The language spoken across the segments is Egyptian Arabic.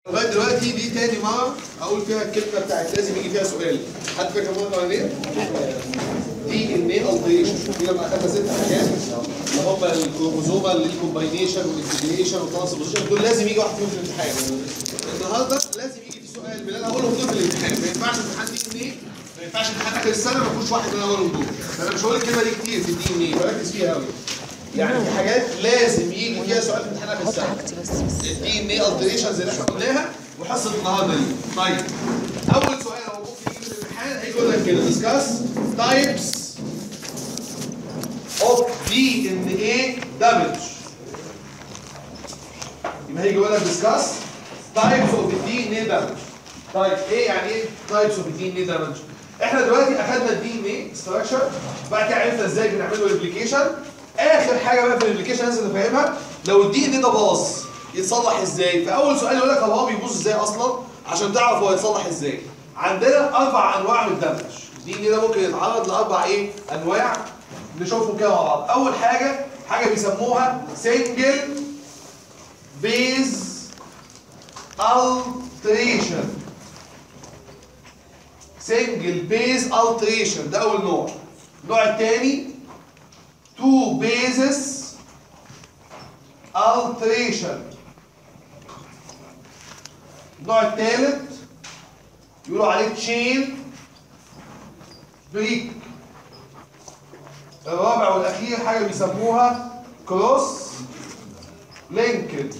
لغايه دلوقتي دي تاني مره اقول فيها الكلمه بتاعت لازم يجي فيها سؤال حد فاكر المره الاولانيه؟ دي ان ايه التريشن دي لما اخدنا ست حاجات اللي هم الكروموزومال الكومباينيشن والانتجريشن والترانسبوزيشن دول لازم يجي واحد فيهم في الامتحان النهارده لازم يجي في سؤال من اللي انا هقولهم دول في الامتحان ما ينفعش امتحان دي ان ايه ما ينفعش امتحان اخر السنه ما فيهوش واحد من اللي انا هقولهم دول فانا مش هقول الكلمه دي كتير في الدي ان ايه بركز فيها قوي يعني في حاجات لازم يجي فيها سؤال في امتحان اخر حط السنه حاجتي بس بس الدي ان ايه التريشنز اللي احنا قلناها وحصه النهارده دي طيب اول سؤال هو ممكن يجي في الامتحان هيجي يقول لك كده ديسكاس تايبس اوف دي ان ايه دامج يبقى هيجي يقول لك ديسكاس تايبس اوف الدي ان ايه دامج طيب ايه يعني ايه تايبس اوف الدي ان ايه دامج احنا دلوقتي اخدنا الدي ان ايه ستراكشر بعد كده عرفنا ازاي بنعمله ريبليكيشن اخر حاجه بقى في الريبليكيشن لازم نفهمها لو الدي ان ايه ده باظ يتصلح ازاي فاول سؤال يقول لك طب هو بيبوظ ازاي اصلا عشان تعرف هو يتصلح ازاي عندنا اربع انواع من الدمج الدي ان ايه ده ممكن يتعرض لاربع ايه انواع نشوفهم كده مع بعض اول حاجه حاجه بيسموها سنجل بيز alteration سنجل بيز alteration ده اول نوع النوع الثاني تو بيزس alteration النوع الثالث يقولوا عليه تشين بريك الرابع والاخير حاجه بيسموها كروس لينكج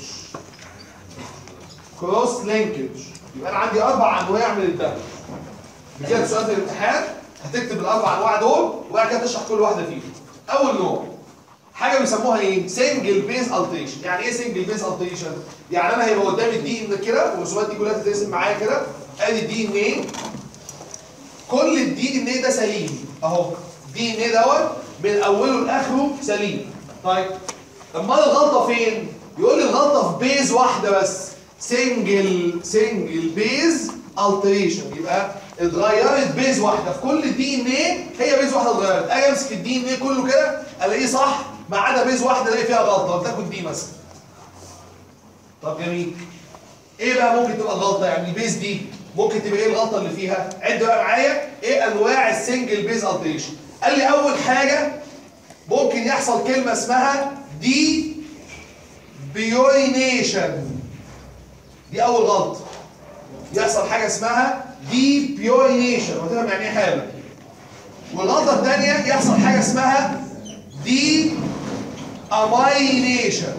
كروس لينكج يبقى انا عندي اربع انواع من الدمج بجد سؤال في الامتحان هتكتب الاربع انواع دول وبعد كده تشرح كل واحده فيهم اول نوع حاجه بيسموها ايه سنجل بيز التريشن يعني ايه سنجل بيز التريشن يعني انا هيبقى قدامي الدي ان كده والرسومات دي كلها تترسم معايا كده ادي الدي ان ايه كل الدي ان ايه ده سليم اهو الدي ان ايه دوت من اوله لاخره سليم طيب امال الغلطه فين يقول لي الغلطه في بيز واحده بس سنجل سنجل بيز التريشن يبقى اتغيرت بيز واحده في كل الدي ان ايه هي بيز واحده اتغيرت اجي امسك الدي ان ايه كله كده الاقيه صح ما عدا بيز واحده الاقي فيها غلطه ولتكن دي مثلا طب جميل ايه بقى ممكن تبقى الغلطه يعني البيز دي ممكن تبقى ايه الغلطه اللي فيها عد بقى معايا ايه انواع السنجل بيز التريشن قال لي اول حاجه ممكن يحصل كلمه اسمها دي بيورينيشن دي اول غلطه يحصل حاجه اسمها دي بيورينيشن وتفهم يعني ايه حاله والغلطه الثانيه يحصل حاجه اسمها دي اماينيشن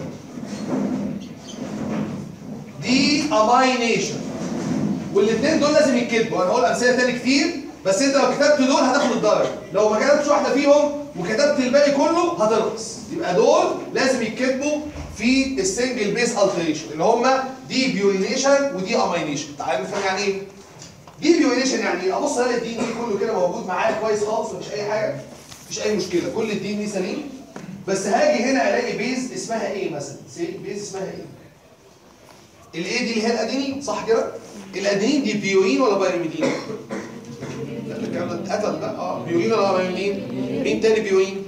دي اماينيشن والاثنين دول لازم يتكتبوا انا هقول امثله تاني كتير بس انت لو كتبت دول هتاخد الدرجه لو ما كتبتش واحده فيهم وكتبت الباقي كله هتنقص يبقى دول لازم يتكتبوا في السنجل بيس التريشن اللي هم دي بيورينيشن ودي اماينيشن تعالوا نفهم يعني ايه دي بيورينيشن يعني ايه ابص الاقي الدي ان كله كده موجود معايا كويس خالص مفيش اي حاجه مفيش اي مشكله كل الدي ان سليم بس هاجي هنا الاقي بيز اسمها ايه مثلا سي بيز اسمها ايه الايه دي اللي هي الادينين صح كده الادينين دي بيورين ولا بايرميدين لا الكلام ده اتقتل بقى اه بيورين ولا بايرميدين مين تاني بيورين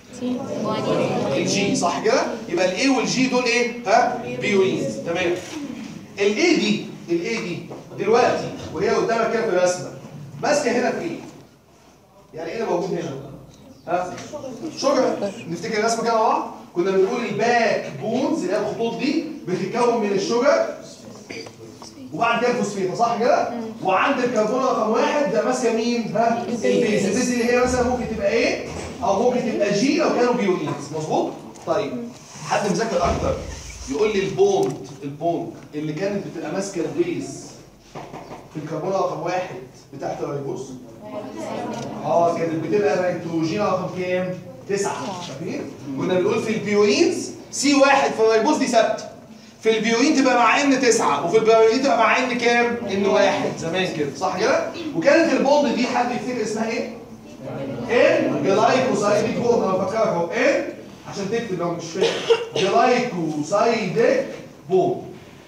الجي صح كده يبقى الاي والجي دول ايه ها بيورين تمام الاي دي الاي دي دلوقتي وهي قدامك كده في الرسمه ماسكه هنا في ايه يعني ايه اللي موجود هنا ها شجر نفتكر الرسمه كده مع بعض كنا بنقول الباك بونز اللي هي الخطوط دي بتتكون من الشجر وبعد كده الفوسفيت صح كده وعند الكربون رقم واحد ده ماسكه مين ها البيز البيز اللي هي مثلا ممكن تبقى ايه او ممكن تبقى جي لو كانوا بيونينز مظبوط طيب حد مذاكر اكتر يقول لي البوند البوند اللي كانت بتبقى ماسكه البيز في الكربون رقم واحد بتاعت الريبوس اه كانت بتبقى نيتروجين رقم كام؟ تسعة فاكرين؟ كنا بنقول في البيورينز سي واحد في الريبوس دي ثابته في البيورين تبقى مع ان تسعة وفي البيورين تبقى مع ان كام؟ ان واحد زمان كده صح كده؟ وكانت البوند دي حد يفتكر اسمها ايه؟ ان جلايكوسايديك بوند انا بفكرك اهو ان عشان تكتب لو مش فاهم جلايكوسايديك بوند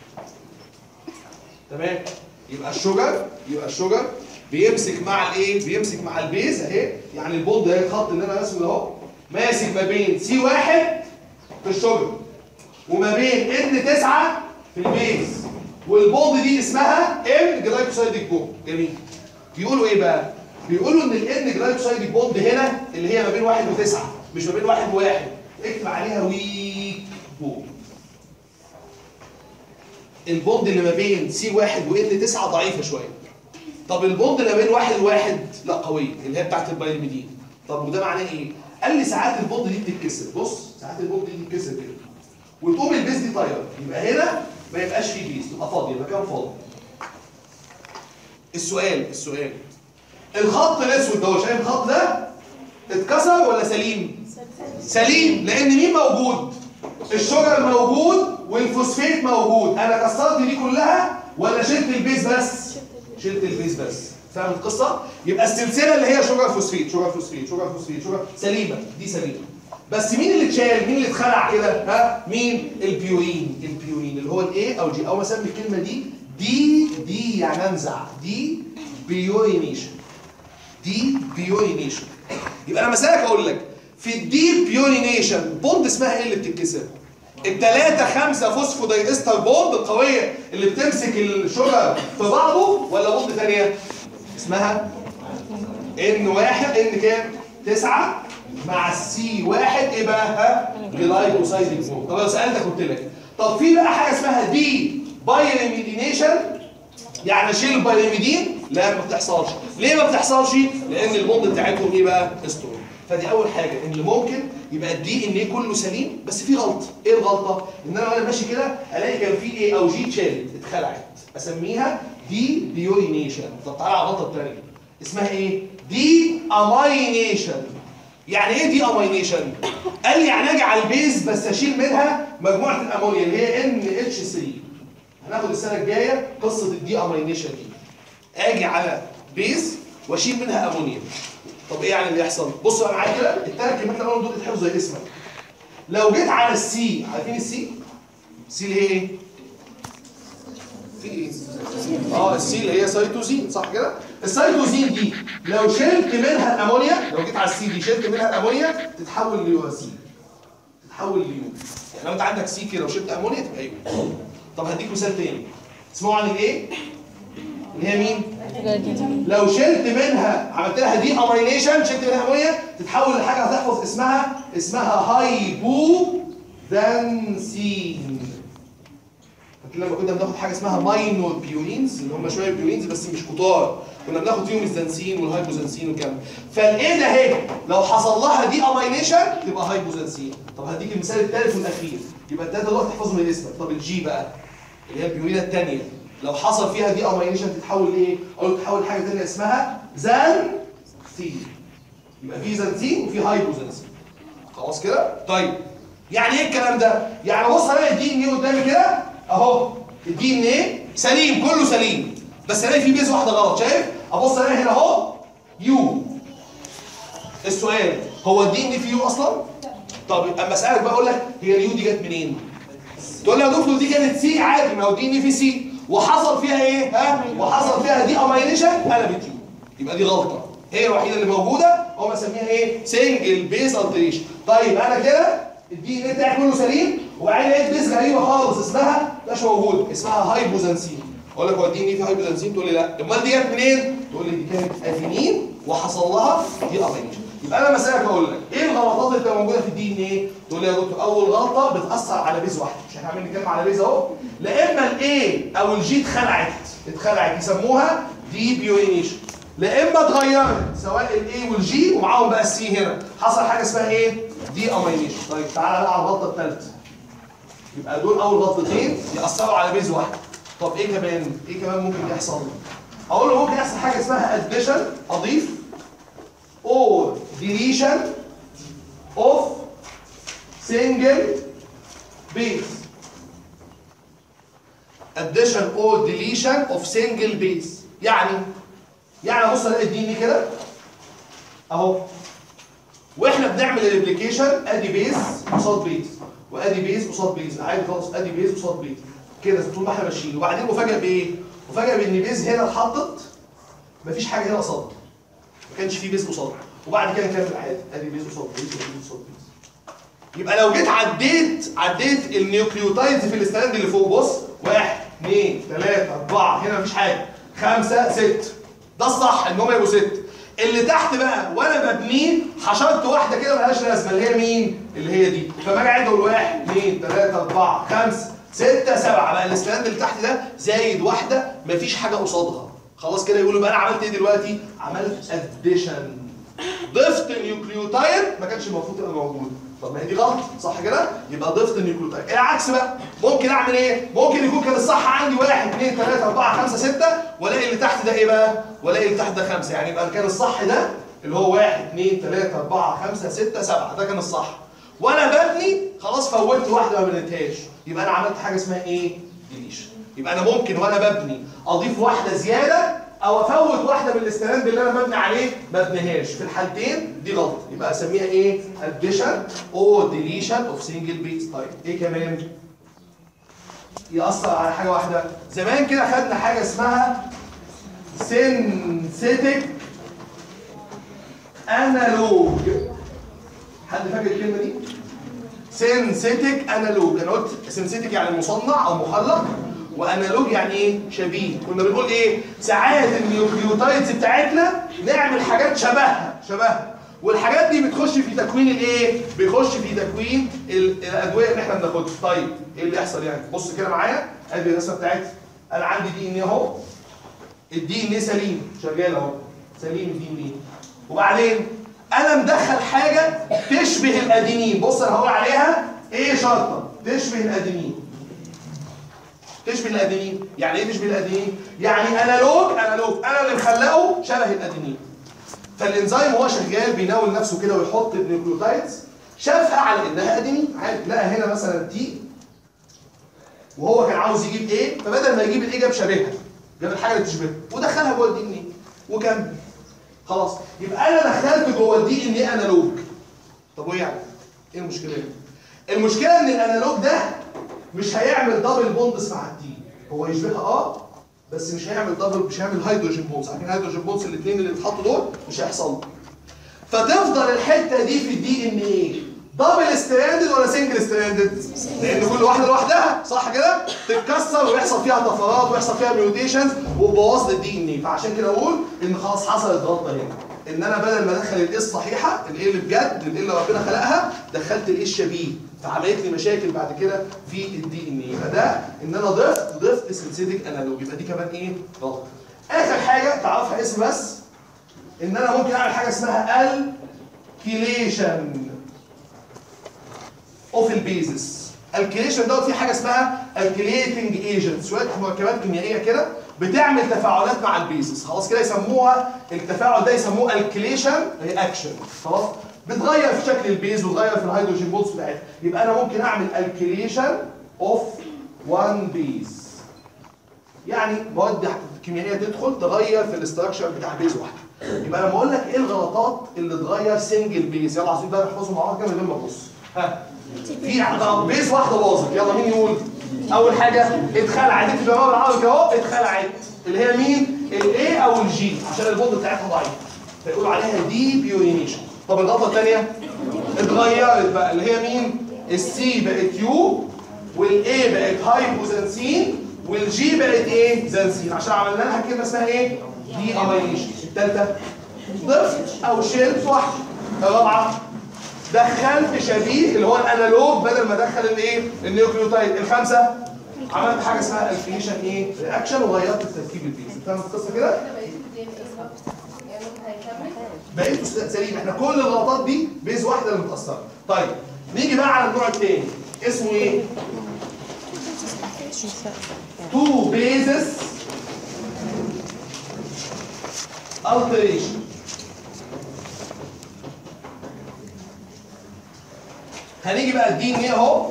تمام يبقى الشجر يبقى الشجر بيمسك مع الايه بيمسك مع البيز اهي يعني البوند ده الخط اللي انا راسمه ده اهو ماسك ما بين سي واحد في الشجر وما بين ان 9 في البيز والبوند دي اسمها ان جلايكوسايديك بوند جميل بيقولوا ايه بقى بيقولوا ان الان جلايكوسايديك بوند هنا اللي هي ما بين واحد وتسعة مش ما بين واحد وواحد اكتب عليها ويك بوند البوند اللي ما بين سي واحد وان تسعة ضعيفة شوية طب البوند اللي ما بين واحد وواحد لا قوية اللي هي بتاعت البايرميدين طب وده معناه ايه؟ قال لي ساعات البوند دي بتتكسر بص ساعات البوند دي بتتكسر كده وتقوم البيز دي طايره يبقى هنا ما يبقاش فيه بيز تبقى فاضيه مكان فاضي السؤال السؤال الخط الاسود ده هو شايف الخط ده اتكسر ولا سليم سليم لان مين موجود الشجر موجود والفوسفيت موجود انا كسرت دي كلها ولا شلت البيز بس شلت البيز بس فاهم القصه يبقى السلسله اللي هي شجر فوسفيت شجر فوسفيت شجر فوسفيت شجر سليمه دي سليمه بس مين اللي اتشال مين اللي اتخلع كده ها مين البيورين البيورين اللي هو الايه او جي او ما اسمي الكلمه دي دي دي يعني انزع دي بيورينيشن دي بيورينيشن يبقى انا مسالك اقول لك في الديب بيورينيشن بوند اسمها ايه اللي بتتكسر التلاتة خمسة فوسفوداي استر بوند القوية اللي بتمسك الشجر في بعضه ولا بوند ثانية اسمها ان واحد ان كام؟ تسعة مع السي واحد ايه بقى؟ ها؟ جلايكوسايديك بوند طب لو سألتك قلت لك طب في بقى حاجة اسمها دي بايرميدينيشن يعني شيل البايرميدين لا ما بتحصلش ليه ما بتحصلش؟ لان البوند بتاعتهم ايه بقى؟ استرون فدي اول حاجه ان اللي ممكن يبقى الدي ان ايه كله سليم بس في غلطه ايه الغلطه ان انا وانا ماشي كده الاقي كان في ايه او جي اتشالت اتخلعت اسميها دي ديورينيشن طب تعالى على الغلطه الثانيه اسمها ايه دي اماينيشن يعني ايه دي اماينيشن قال لي يعني اجي على البيز بس اشيل منها مجموعه الامونيا اللي هي ان اتش 3 هناخد السنه الجايه قصه الدي اماينيشن دي اجي على بيز واشيل منها امونيا طب ايه يعني اللي يحصل بص بقى معايا كده الثلاث كلمات اللي انا دول يتحفظوا زي اسمك لو جيت على السي عارفين السي السي اللي هي ايه في ايه اه السي اللي هي سيتوزين صح كده السيتوزين دي لو شلت منها الامونيا لو جيت على السي دي شلت منها الامونيا تتحول ليواسين تتحول ليو يعني لو انت عندك سي كده وشلت امونيا تبقى يو طب هديك مثال تاني اسمعوا عن الايه اللي هي مين لو شلت منها عملت لها دي امينيشن شلت منها امونيا تتحول لحاجه هتحفظ اسمها اسمها هايبو دانسين فاكر لما كنا بناخد حاجه اسمها ماينور بيورينز اللي هم شويه بيورينز بس مش كتار كنا بناخد فيهم الزنسين والهايبوزنسين والكلام فالايه ده اهي لو حصل لها دي امينيشن تبقى هايبوزنسين طب هديك المثال الثالث والاخير يبقى الثلاثه دول تحفظهم من اسمك طب الجي بقى اللي هي البيورينه الثانيه لو حصل فيها دي امينيشن تتحول لايه؟ اقول تتحول لحاجه ثانيه اسمها زانسين يبقى في زنسين وفي هايبوزنسين خلاص كده؟ طيب يعني ايه الكلام ده؟ يعني بص الاقي الدي ان ايه قدامي كده اهو الدي ان ايه سليم كله سليم بس الاقي في بيز واحده غلط شايف؟ ابص الاقي هنا اهو يو السؤال هو الدي ان ايه في يو اصلا؟ طب اما اسالك بقى اقول لك هي اليو دي جت منين؟ تقول لي يا دكتور دي كانت سي عادي ما هو الدي ان ايه في سي وحصل فيها ايه ها وحصل فيها دي امينيشن قلبت يو يبقى دي غلطه هي الوحيده اللي موجوده هو بسميها ايه سنجل بيز التريشن طيب انا كده الدي ان ايه بتاعي كله سليم وبعدين لقيت بيز غريبه خالص اسمها مش موجود اسمها هايبوزنسين اقول لك هو الدي ان ايه فيه هايبوزنسين تقول لي لا امال دي جت منين تقول لي دي كانت افينين وحصل لها دي امينيشن يبقى انا مسالك اقول لك ايه الغلطات اللي بتبقى موجوده في الدي ان ايه تقول لي يا دكتور اول غلطه بتاثر على بيز واحده مش احنا عاملين نتكلم على بيز اهو لا اما الاي او الجي اتخلعت اتخلعت يسموها دي بيورينيشن لا اما اتغيرت سواء الاي والجي ومعاهم بقى السي هنا حصل حاجه اسمها ايه دي امينيشن طيب تعالى بقى على الغلطه الثالثه يبقى دول اول غلطتين ياثروا على بيز واحده طب ايه كمان ايه كمان ممكن يحصل اقول له ممكن يحصل حاجه اسمها اديشن اضيف or deletion of single base addition or deletion of single base يعني يعني ابص الاقي الدي كده اهو واحنا بنعمل الريبليكيشن ادي بيز قصاد بيز وادي بيز قصاد بيز عادي خالص ادي بيز قصاد بيز كده طول ما احنا ماشيين وبعدين مفاجئ بايه؟ مفاجئ بان بيز هنا اتحطت مفيش حاجه هنا قصادها ما كانش في بيز قصادها وبعد كده نكمل عادي ادي بيز قصاد بيز وبيز قصاد بيز يبقى لو جيت عديت عديت النيوكليوتايدز في الستاند اللي فوق بص واحد اثنين ثلاثة أربعة هنا مفيش حاجة خمسة ست ده الصح إن هم يبقوا ست اللي تحت بقى وأنا ببنيه حشرت واحدة كده ملهاش لازمة اللي هي مين؟ اللي هي دي فما أجي أعد أقول واحد اثنين ثلاثة أربعة خمسة ستة سبعة بقى الاستند اللي تحت ده زايد واحدة مفيش حاجة قصادها خلاص كده يقولوا بقى أنا عملت إيه دلوقتي؟ عملت أديشن ضفت نيوكليوتايد ما كانش المفروض يبقى موجود طب ما هي دي غلط صح كده يبقى ضفت النيوكليوتايد العكس بقى ممكن اعمل ايه ممكن يكون كان الصح عندي 1 2 3 4 5 6 والاقي اللي تحت ده ايه بقى والاقي اللي تحت ده 5 يعني يبقى كان الصح ده اللي هو 1 2 3 4 5 6 7 ده كان الصح وانا ببني خلاص فوتت واحده ما بنيتهاش يبقى انا عملت حاجه اسمها ايه ديليشن يبقى انا ممكن وانا ببني اضيف واحده زياده او افوت واحده من الاستند اللي انا مبني عليه ما ابنيهاش في الحالتين دي غلط يبقى اسميها ايه اديشن او ديليشن اوف سنجل بيتس طيب ايه كمان يأثر على حاجه واحده زمان كده خدنا حاجه اسمها سينثيتك انالوج حد فاكر الكلمه دي سينثيتك انالوج انا قلت سينثيتك يعني مصنع او مخلق وانالوج يعني ايه شبيه كنا بنقول ايه ساعات النيوكليوتايدز بتاعتنا نعمل حاجات شبهها شبهها والحاجات دي بتخش في تكوين الايه بيخش في تكوين ال- الادويه اللي احنا بناخدها طيب ايه اللي يحصل يعني بص كده معايا ادي الرسمه بتاعتي انا عندي دي ان ايه اهو الدي ان ايه سليم شغال اهو سليم الدي ان ايه وبعدين انا مدخل حاجه تشبه الادينين بص انا هقول عليها ايه شرطه تشبه الادينين تشبه الادينين يعني ايه تشبه الادينين يعني انالوج انالوج انا اللي مخلقه شبه الادينين فالانزيم وهو شغال بيناول نفسه كده ويحط النيوكليوتايدز شافها على انها ادينين عادي لقى هنا مثلا تي وهو كان عاوز يجيب ايه فبدل ما يجيب الايه جاب شبيهها جاب الحاجه اللي تشبهها ودخلها جوه الدي ان ايه وكمل خلاص يبقى انا دخلت جوه الدي ان ايه انالوج طب وايه يعني ايه المشكله هنا المشكله ان الانالوج ده مش هيعمل دبل بوندز مع الدي هو يشبهها اه بس مش هيعمل دبل مش هيعمل هيدروجين بوندز عارفين الهيدروجين بوندز الاثنين اللي بيتحطوا دول مش هيحصل فتفضل الحته دي في الدي ان ايه دبل ستراندد ولا سنجل ستراندد لان كل واحده لوحدها صح كده تتكسر ويحصل فيها طفرات ويحصل فيها ميوتيشنز وتبوظ لي الدي ان ايه فعشان كده اقول ان خلاص حصلت غلطه هنا ان انا بدل ما ادخل الايه الصحيحه الايه اللي بجد الايه اللي ربنا خلقها دخلت الايه الشبيه فعملت لي مشاكل بعد كده في الدي ان ايه يبقى ده ان انا ضفت ضفت سلسله انالوج يبقى دي كمان ايه غلط اخر حاجه تعرفها اسم بس ان انا ممكن اعمل حاجه اسمها الكيليشن اوف البيزس الكيليشن دوت في حاجه اسمها الكيليتنج ايجنت شويه مركبات كيميائيه كده بتعمل تفاعلات مع البيزس خلاص كده يسموها التفاعل ده يسموه الكيليشن رياكشن خلاص بتغير في شكل البيز وتغير في الهيدروجين بونز بتاعتها يبقى انا ممكن اعمل الكيليشن اوف وان بيز يعني مواد كيميائيه تدخل تغير في الاستراكشر بتاع بيز واحده يبقى انا بقول لك ايه الغلطات اللي تغير سنجل بيز يلا عايزين بقى نحفظهم مع بعض كده من غير ما نبص ها في عضلة- بيز واحده باظت يلا مين يقول اول حاجه اتخلعت دي في الجواب العربي اهو اتخلعت اللي هي مين الاي او الجي عشان البوند بتاعتها ضعيف فيقولوا عليها دي بيورينيشن طب الغلطه الثانيه اتغيرت بقى اللي هي مين السي بقت يو والاي بقت هايبوزنسين والجي بقت ايه زنسين عشان عملنا لها كلمه اسمها ايه دي امينيشن الثالثه ضفت او شلت واحده الرابعه دخلت شبيه اللي هو الانالوج بدل ما ادخل الايه النيوكليوتايد الخامسه عملت حاجه اسمها الفينيشن ايه رياكشن وغيرت تركيب البيز فاهم القصه كده بقيت سليم احنا كل الغلطات دي بيز واحده اللي متاثره طيب نيجي بقى على النوع الثاني اسمه ايه تو بيزس alteration هنيجي بقى الدي ان ايه اهو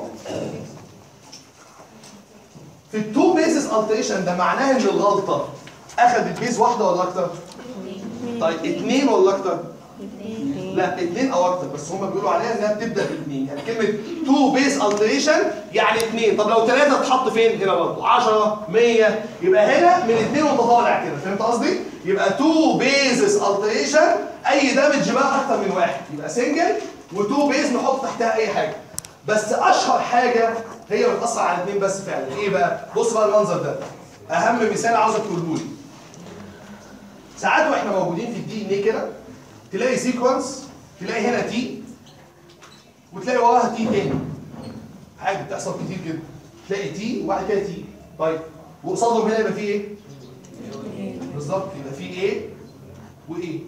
في التو بيزس التريشن ده معناه ان الغلطه اخذت بيز واحده ولا اكتر؟ طيب اثنين ولا اكتر؟ لا اثنين او اكتر بس هم بيقولوا عليها انها بتبدا باثنين يعني كلمه تو بيز التريشن يعني اثنين طب لو ثلاثه تحط فين؟ هنا برضه 10 100 يبقى هنا من اثنين وانت طالع كده فهمت قصدي؟ يبقى تو بيزس التريشن اي دامج بقى اكتر من واحد يبقى سنجل وتو بيز نحط تحتها اي حاجه بس اشهر حاجه هي بتاثر على الاثنين بس فعلا ايه بقى بص بقى المنظر ده اهم مثال عاوزك تقوله لي ساعات واحنا موجودين في الدي ان ايه كده تلاقي سيكونس تلاقي هنا تي وتلاقي وراها تي تاني حاجه بتحصل كتير جدا تلاقي تي وبعد كده تي طيب وقصادهم هنا يبقى فيه ايه بالظبط يبقى فيه ايه وايه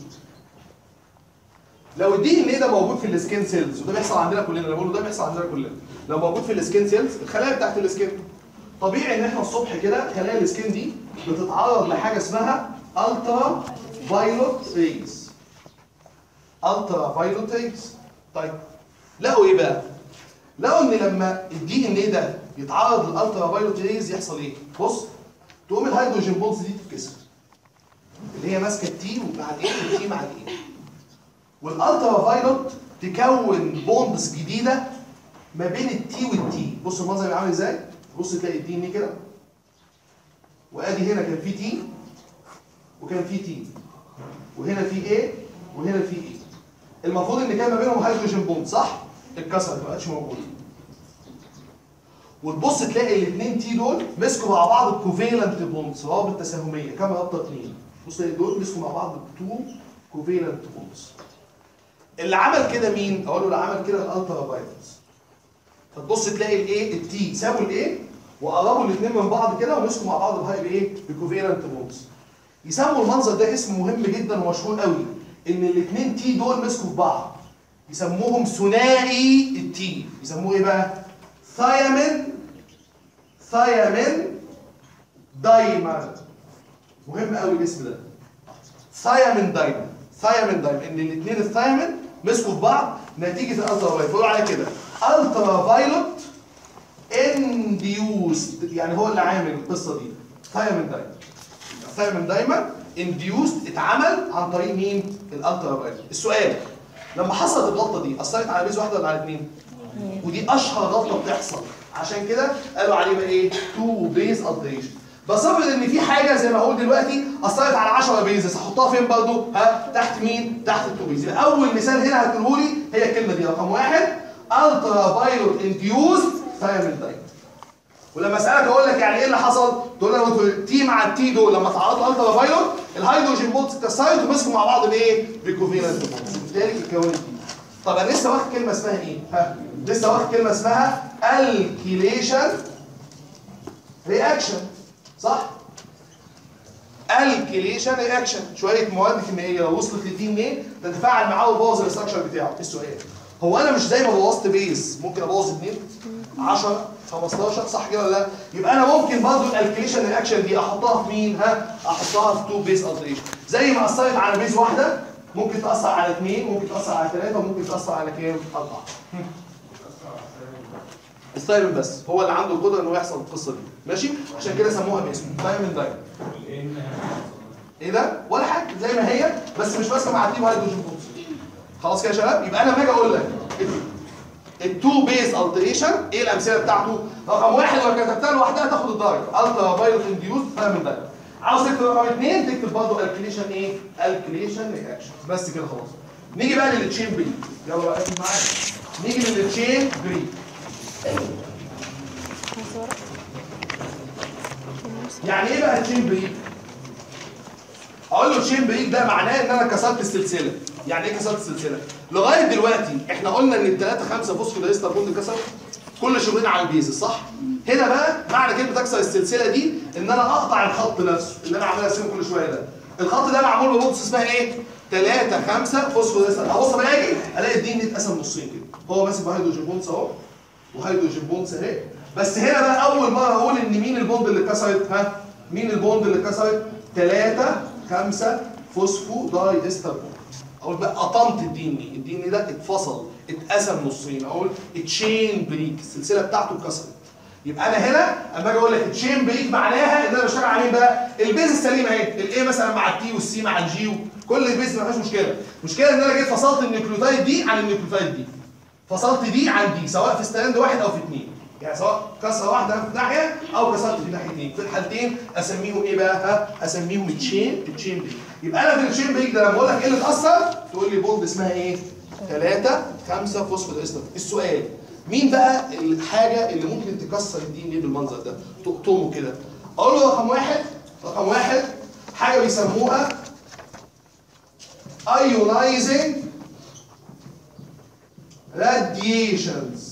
لو الدي ان ايه ده موجود في السكين سيلز وده بيحصل عندنا كلنا انا بقوله ده بيحصل عندنا كلنا لو موجود في السكين سيلز الخلايا بتاعت السكين طبيعي ان احنا الصبح كده خلايا السكين دي بتتعرض لحاجه اسمها الترا فايلوت ريز الترا فايلوت ريز طيب لقوا ايه بقى لقوا ان لما الدي ان ايه ده يتعرض للالترا فايلوت ريز يحصل ايه بص تقوم الهيدروجين بونز دي تتكسر اللي هي ماسكه التي مع الايه والتي مع الايه والالترا فايلوت تكون بوندز جديده ما بين التي والتي بص المنظر بيبقى عامل ازاي بص تلاقي الدي ان كده وادي هنا كان في تي وكان في تي وهنا في ايه وهنا في ايه المفروض ان كان ما بينهم هيدروجين بوند صح اتكسرت ما بقتش موجوده وتبص تلاقي الاثنين تي دول مسكوا مع بعض بكوفيلنت بوندز روابط تساهميه كام رابطه اثنين بص تلاقي دول مسكوا مع بعض بتو كوفيلنت بوندز اللي عمل كده مين اقول له اللي عمل كده الالترا فايلنس فتبص تلاقي الايه التي سابوا الايه وقربوا الاثنين من بعض كده ومسكوا مع بعض بهاي بايه بكوفيلنت بوندز يسموا المنظر ده اسم مهم جدا ومشهور قوي ان الاثنين تي دول مسكوا في بعض يسموهم ثنائي التي يسموه ايه بقى ثايامين ثايامين دايمر مهم قوي الاسم ده ثايامين دايمر ثايامين دايمر ان الاثنين الثايامين مسكوا في بعض نتيجه الالترا فايلوت فيقولوا على كده الترا فايلوت انديوست يعني هو اللي عامل القصه دي ثايامين دايمر ثايامين دايمر انديوست اتعمل عن طريق مين الالترا فايلوت السؤال لما حصلت الغلطه دي اثرت على بيز واحده ولا على اثنين ودي اشهر غلطه بتحصل عشان كده قالوا عليه بقى ايه تو بيز التريشن بس افرض ان في حاجه زي ما هقول دلوقتي اثرت على 10 بيزز هحطها فين برضه ها تحت مين تحت التو بيز يبقى اول مثال هنا هتقوله لي هي الكلمه دي رقم واحد الترا فايلوت انديوست ثايامين دايمر ولما اسالك اقول لك يعني ايه اللي حصل تقول لي التي مع التي دول لما تعرضوا الترا فايلوت الهيدروجين بونز اتكسرت ومسكوا مع بعض بايه بكوفيلنت بونز وبالتالي اتكونت دي طب انا لسه واخد كلمه اسمها ايه ها لسه واخد كلمه اسمها الكيليشن رياكشن صح الكيليشن رياكشن شويه مواد كيميائيه لو وصلت لدي ان ايه تتفاعل معاه وتبوظ الاستراكشر بتاعه السؤال هو انا مش زي ما بوظت بيز ممكن ابوظ اثنين 10 15 صح كده ولا لا يبقى انا ممكن برضه الالكيليشن رياكشن دي احطها في مين ها احطها في تو بيز التريشن زي ما اثرت على بيز واحده ممكن تاثر على اثنين ممكن تاثر على ثلاثه وممكن تاثر على كام اربعه الثايمين بس هو اللي عنده القدره انه يحصل القصه دي ماشي عشان كده سموها باسمه ثايمين دايمر ايه ده ولا حاجه زي ما هي بس مش ماسكه مع التيم هيدروجين بونز خلاص كده يا شباب يبقى انا لما اجي اقول لك التو بيز التريشن ايه الامثله بتاعته رقم واحد لو كتبتها لوحدها تاخد الدرجه الترا فايروس انديوز ثايمين دايمر عاوز تكتب رقم اثنين تكتب برضه الكليشن ايه الكليشن رياكشن بس كده خلاص نيجي بقى للتشين بريك يلا بقى ركز معايا نيجي للتشين بريك يعني ايه بقى تشين بريك؟ اقول له تشين بريك ده معناه ان انا كسرت السلسله يعني ايه كسرت السلسله لغايه دلوقتي احنا قلنا ان الثلاثه خمسه فوسفودايستر بوند كسر كل شغلنا على البيز صح هنا بقى معنى كلمه اكسر السلسله دي ان انا اقطع الخط نفسه اللي انا عمال ارسمه كل شويه ده الخط ده معمول ببوندس اسمها ايه 3 5 فوسفودايستر ابص بقى اجي الاقي الدي ان اتقسم نصين كده هو ماسك هيدروجين بوندس اهو وهيدروجين بوندس اهي بس هنا بقى اول مره اقول ان مين البوند اللي اتكسرت ها مين البوند اللي اتكسرت 3 5 فوسفو داي استر بوند اقول بقى قطمت الدي ان ايه الدي ان ده اتفصل اتقسم نصين اقول تشين بريك السلسله بتاعته اتكسرت يبقى انا هنا اما اجي اقول لك تشين بريك معناها ان انا بشتغل على مين بقى البيز السليمه اهي الاي مثلا مع التي والسي مع الجي كل البيز ما فيهاش مشكله المشكله ان انا جيت فصلت النيوكليوتايد دي عن النيوكليوتايد دي فصلت دي عن دي سواء في ستاند واحد او في اثنين يعني سواء كسره واحده في ناحيه او كسرت في ناحيتين في الحالتين اسميهم ايه بقى ها اسميهم تشين تشين بريك يبقى انا في التشين بريك ده لما اقول لك ايه اللي اتاثر تقول لي بوند اسمها ايه 3 5 فوسفودايستر السؤال مين بقى الحاجه اللي ممكن تكسر الدي ان ايه بالمنظر ده تقطمه كده اقول له رقم واحد رقم واحد حاجه بيسموها ionizing radiations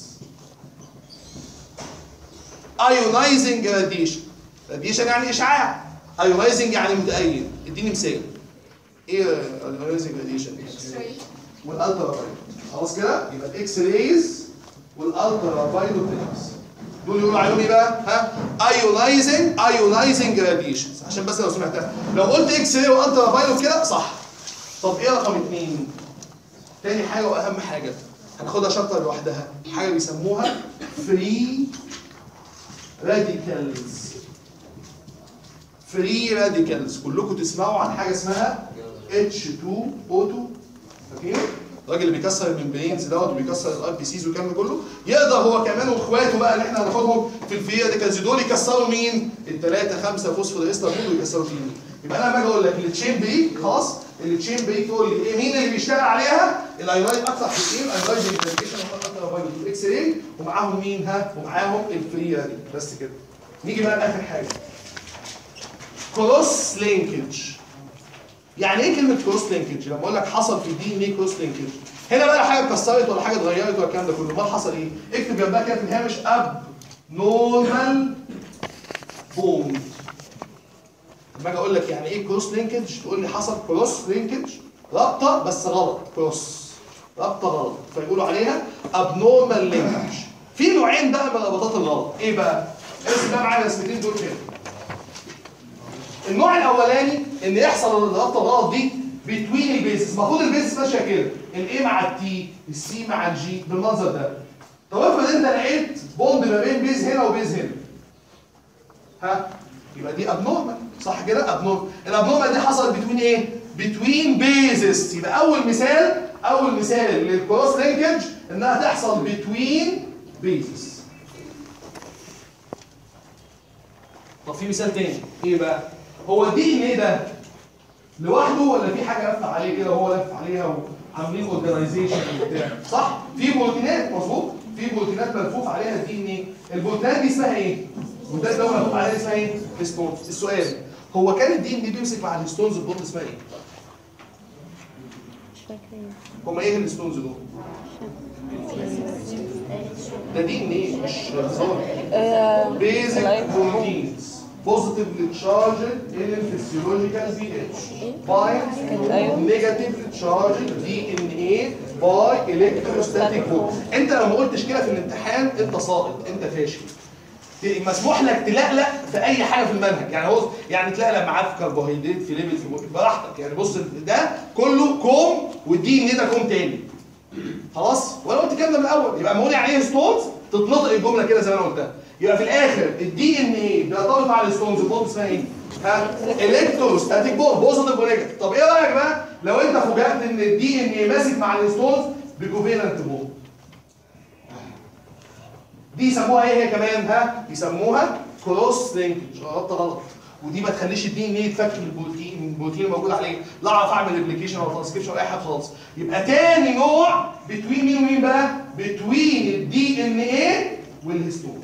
ionizing radiation radiation يعني اشعاع ionizing يعني متأيد اديني مثال ايه ionizing radiation والالترا فايلوت خلاص كده يبقى الاكس رايز والالترا فايلوت ريز دول يقولوا عليهم ايه بقى ها ايونايزنج ايونايزنج راديشنز عشان بس لو سمعتها لو قلت اكس راي والترا فايلوت كده صح طب ايه رقم اثنين تاني حاجه واهم حاجه هناخدها شابتر لوحدها حاجه بيسموها فري راديكالز فري راديكالز كلكم تسمعوا عن حاجه اسمها H2O2 فاكرين؟ الراجل اللي بيكسر الممبرينز دوت وبيكسر الار بي سيز والكلام ده كله يقدر هو كمان واخواته بقى اللي احنا هناخدهم في الفري راديكالز دول يكسروا مين؟ الثلاثه خمسه فوسفور استر دول ويكسروا مين؟ يبقى انا لما اجي اقول لك التشين بريك خلاص التشين بريك تقول لي ايه مين اللي بيشتغل عليها؟ الايلايت اكتر حاجتين الايلايت ريبريزنتيشن والاكس راي ومعاهم مين ها؟ ومعاهم الفري راديكال بس كده نيجي بقى لاخر حاجه كروس لينكج يعني ايه كلمه كروس لينكج لما اقول لك حصل في الدي ان ايه كروس لينكج هنا بقى حاجه اتكسرت ولا حاجه اتغيرت ولا الكلام ده كله امال حصل ايه اكتب جنبها كده في الهامش اب نورمال بوند لما اجي اقول لك يعني ايه كروس لينكج تقول لي حصل كروس لينكج رابطه بس غلط كروس رابطه غلط فيقولوا عليها ابنورمال لينكج في نوعين بقى من الربطات الغلط ايه بقى ارسم بقى معايا الرسمتين دول كده النوع الاولاني ان يحصل الرابطه الغلط دي بتوين البيسز المفروض البيسز ماشيه كده الاي مع التي السي مع الجي بالمنظر ده طب افرض انت لقيت بوند ما بين بيز هنا وبيز هنا ها يبقى دي ابنورمال صح كده ابنورمال الابنورمال دي حصلت بتوين ايه بتوين بيزز يبقى اول مثال اول مثال للكروس لينكج انها تحصل بتوين بيزز طب في مثال تاني ايه بقى هو الدي ان ايه ده لوحده ولا في حاجه لفه عليه كده وهو لف عليها وعاملين اورجنايزيشن وبتاع صح في بروتينات مظبوط في بروتينات ملفوف عليها الدي ان ايه البروتينات دي اسمها ايه البروتينات اللي هو ملفوف عليها اسمها ايه الستونز السؤال هو كان الدي ان ايه بيمسك مع الستونز البوند اسمها ايه مش فاكرة هما ايه الستونز دول ده دي ان ايه مش هزار آه، basic like- proteins positively charged in the physiological pH binds to أيوة. negatively charged DNA by electrostatic force انت لو ما قلتش كده في الامتحان انت ساقط انت فاشل مسموح لك تلقلق في اي حاجه في المنهج يعني هو يعني تلقلق معاه في كربوهيدرات في ليبيد في مو- براحتك يعني بص ده كله كوم والدي ان ايه ده كوم تاني خلاص وانا قلت الكلام ده من الاول يبقى موني عليه ستونز تتنطق الجمله كده زي ما انا قلتها يبقى في الاخر الدي ان ايه بيرتبط مع الستونز البوند اسمها ايه؟ ها الكتروستاتيك بوند بوزيتيف ونيجاتيف طب ايه رايك بقى لو انت فوجئت ان الدي ان ايه ماسك مع الستونز بكوفيلنت بوند دي يسموها ايه هي كمان ها يسموها كروس لينكج غلط غلط ودي ما تخليش الدي ان ايه يتفك من البروتين من البروتين الموجود عليه لا اعرف اعمل ريبليكيشن ولا ترانسكريبشن ولا اي حاجه خالص يبقى تاني نوع بتوين مين ومين بقى بتوين الدي ان ايه والهيستون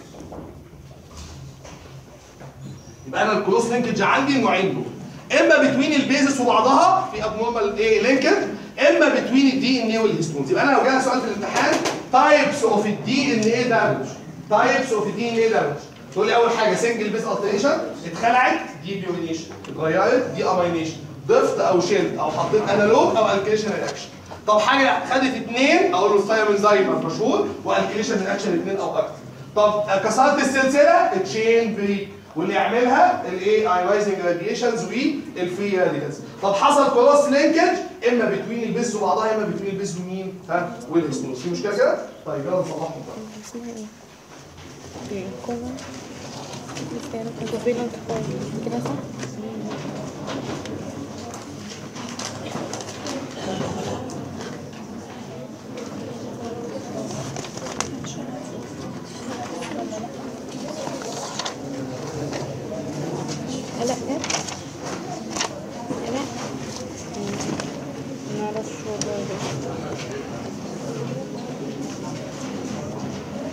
يبقى انا الكروس لينكج عندي النوعين دول اما بتوين البيزس وبعضها في ابنورمال ايه لينكج اما بتوين الدي ان ايه والهيستونز يبقى انا لو جالي سؤال في الامتحان تايبس اوف الدي ان ايه دامج تايبس اوف الدي ان ايه دامج تقول لي اول حاجه سنجل بيس التريشن اتخلعت دي بيورينيشن اتغيرت دي امينيشن ضفت او شلت او حطيت انالوج او الكيشن رياكشن طب حاجه خدت اثنين اقول له الثايمنزايم مشهور والكيشن رياكشن اثنين او اكتر طب كسرت السلسله تشين بريك واللي يعملها الايه ايونايزنج راديشنز والفري راديكالز طب حصل كروس لينكج اما بتوين البيز وبعضها اما بتوين البيز ومين ها والهيستونز في مشكله كده طيب يلا نصلحهم بقى اسمها ايه؟ دي كولا كوفيلنت كده صح؟ لا ايه؟ لا معرفش والله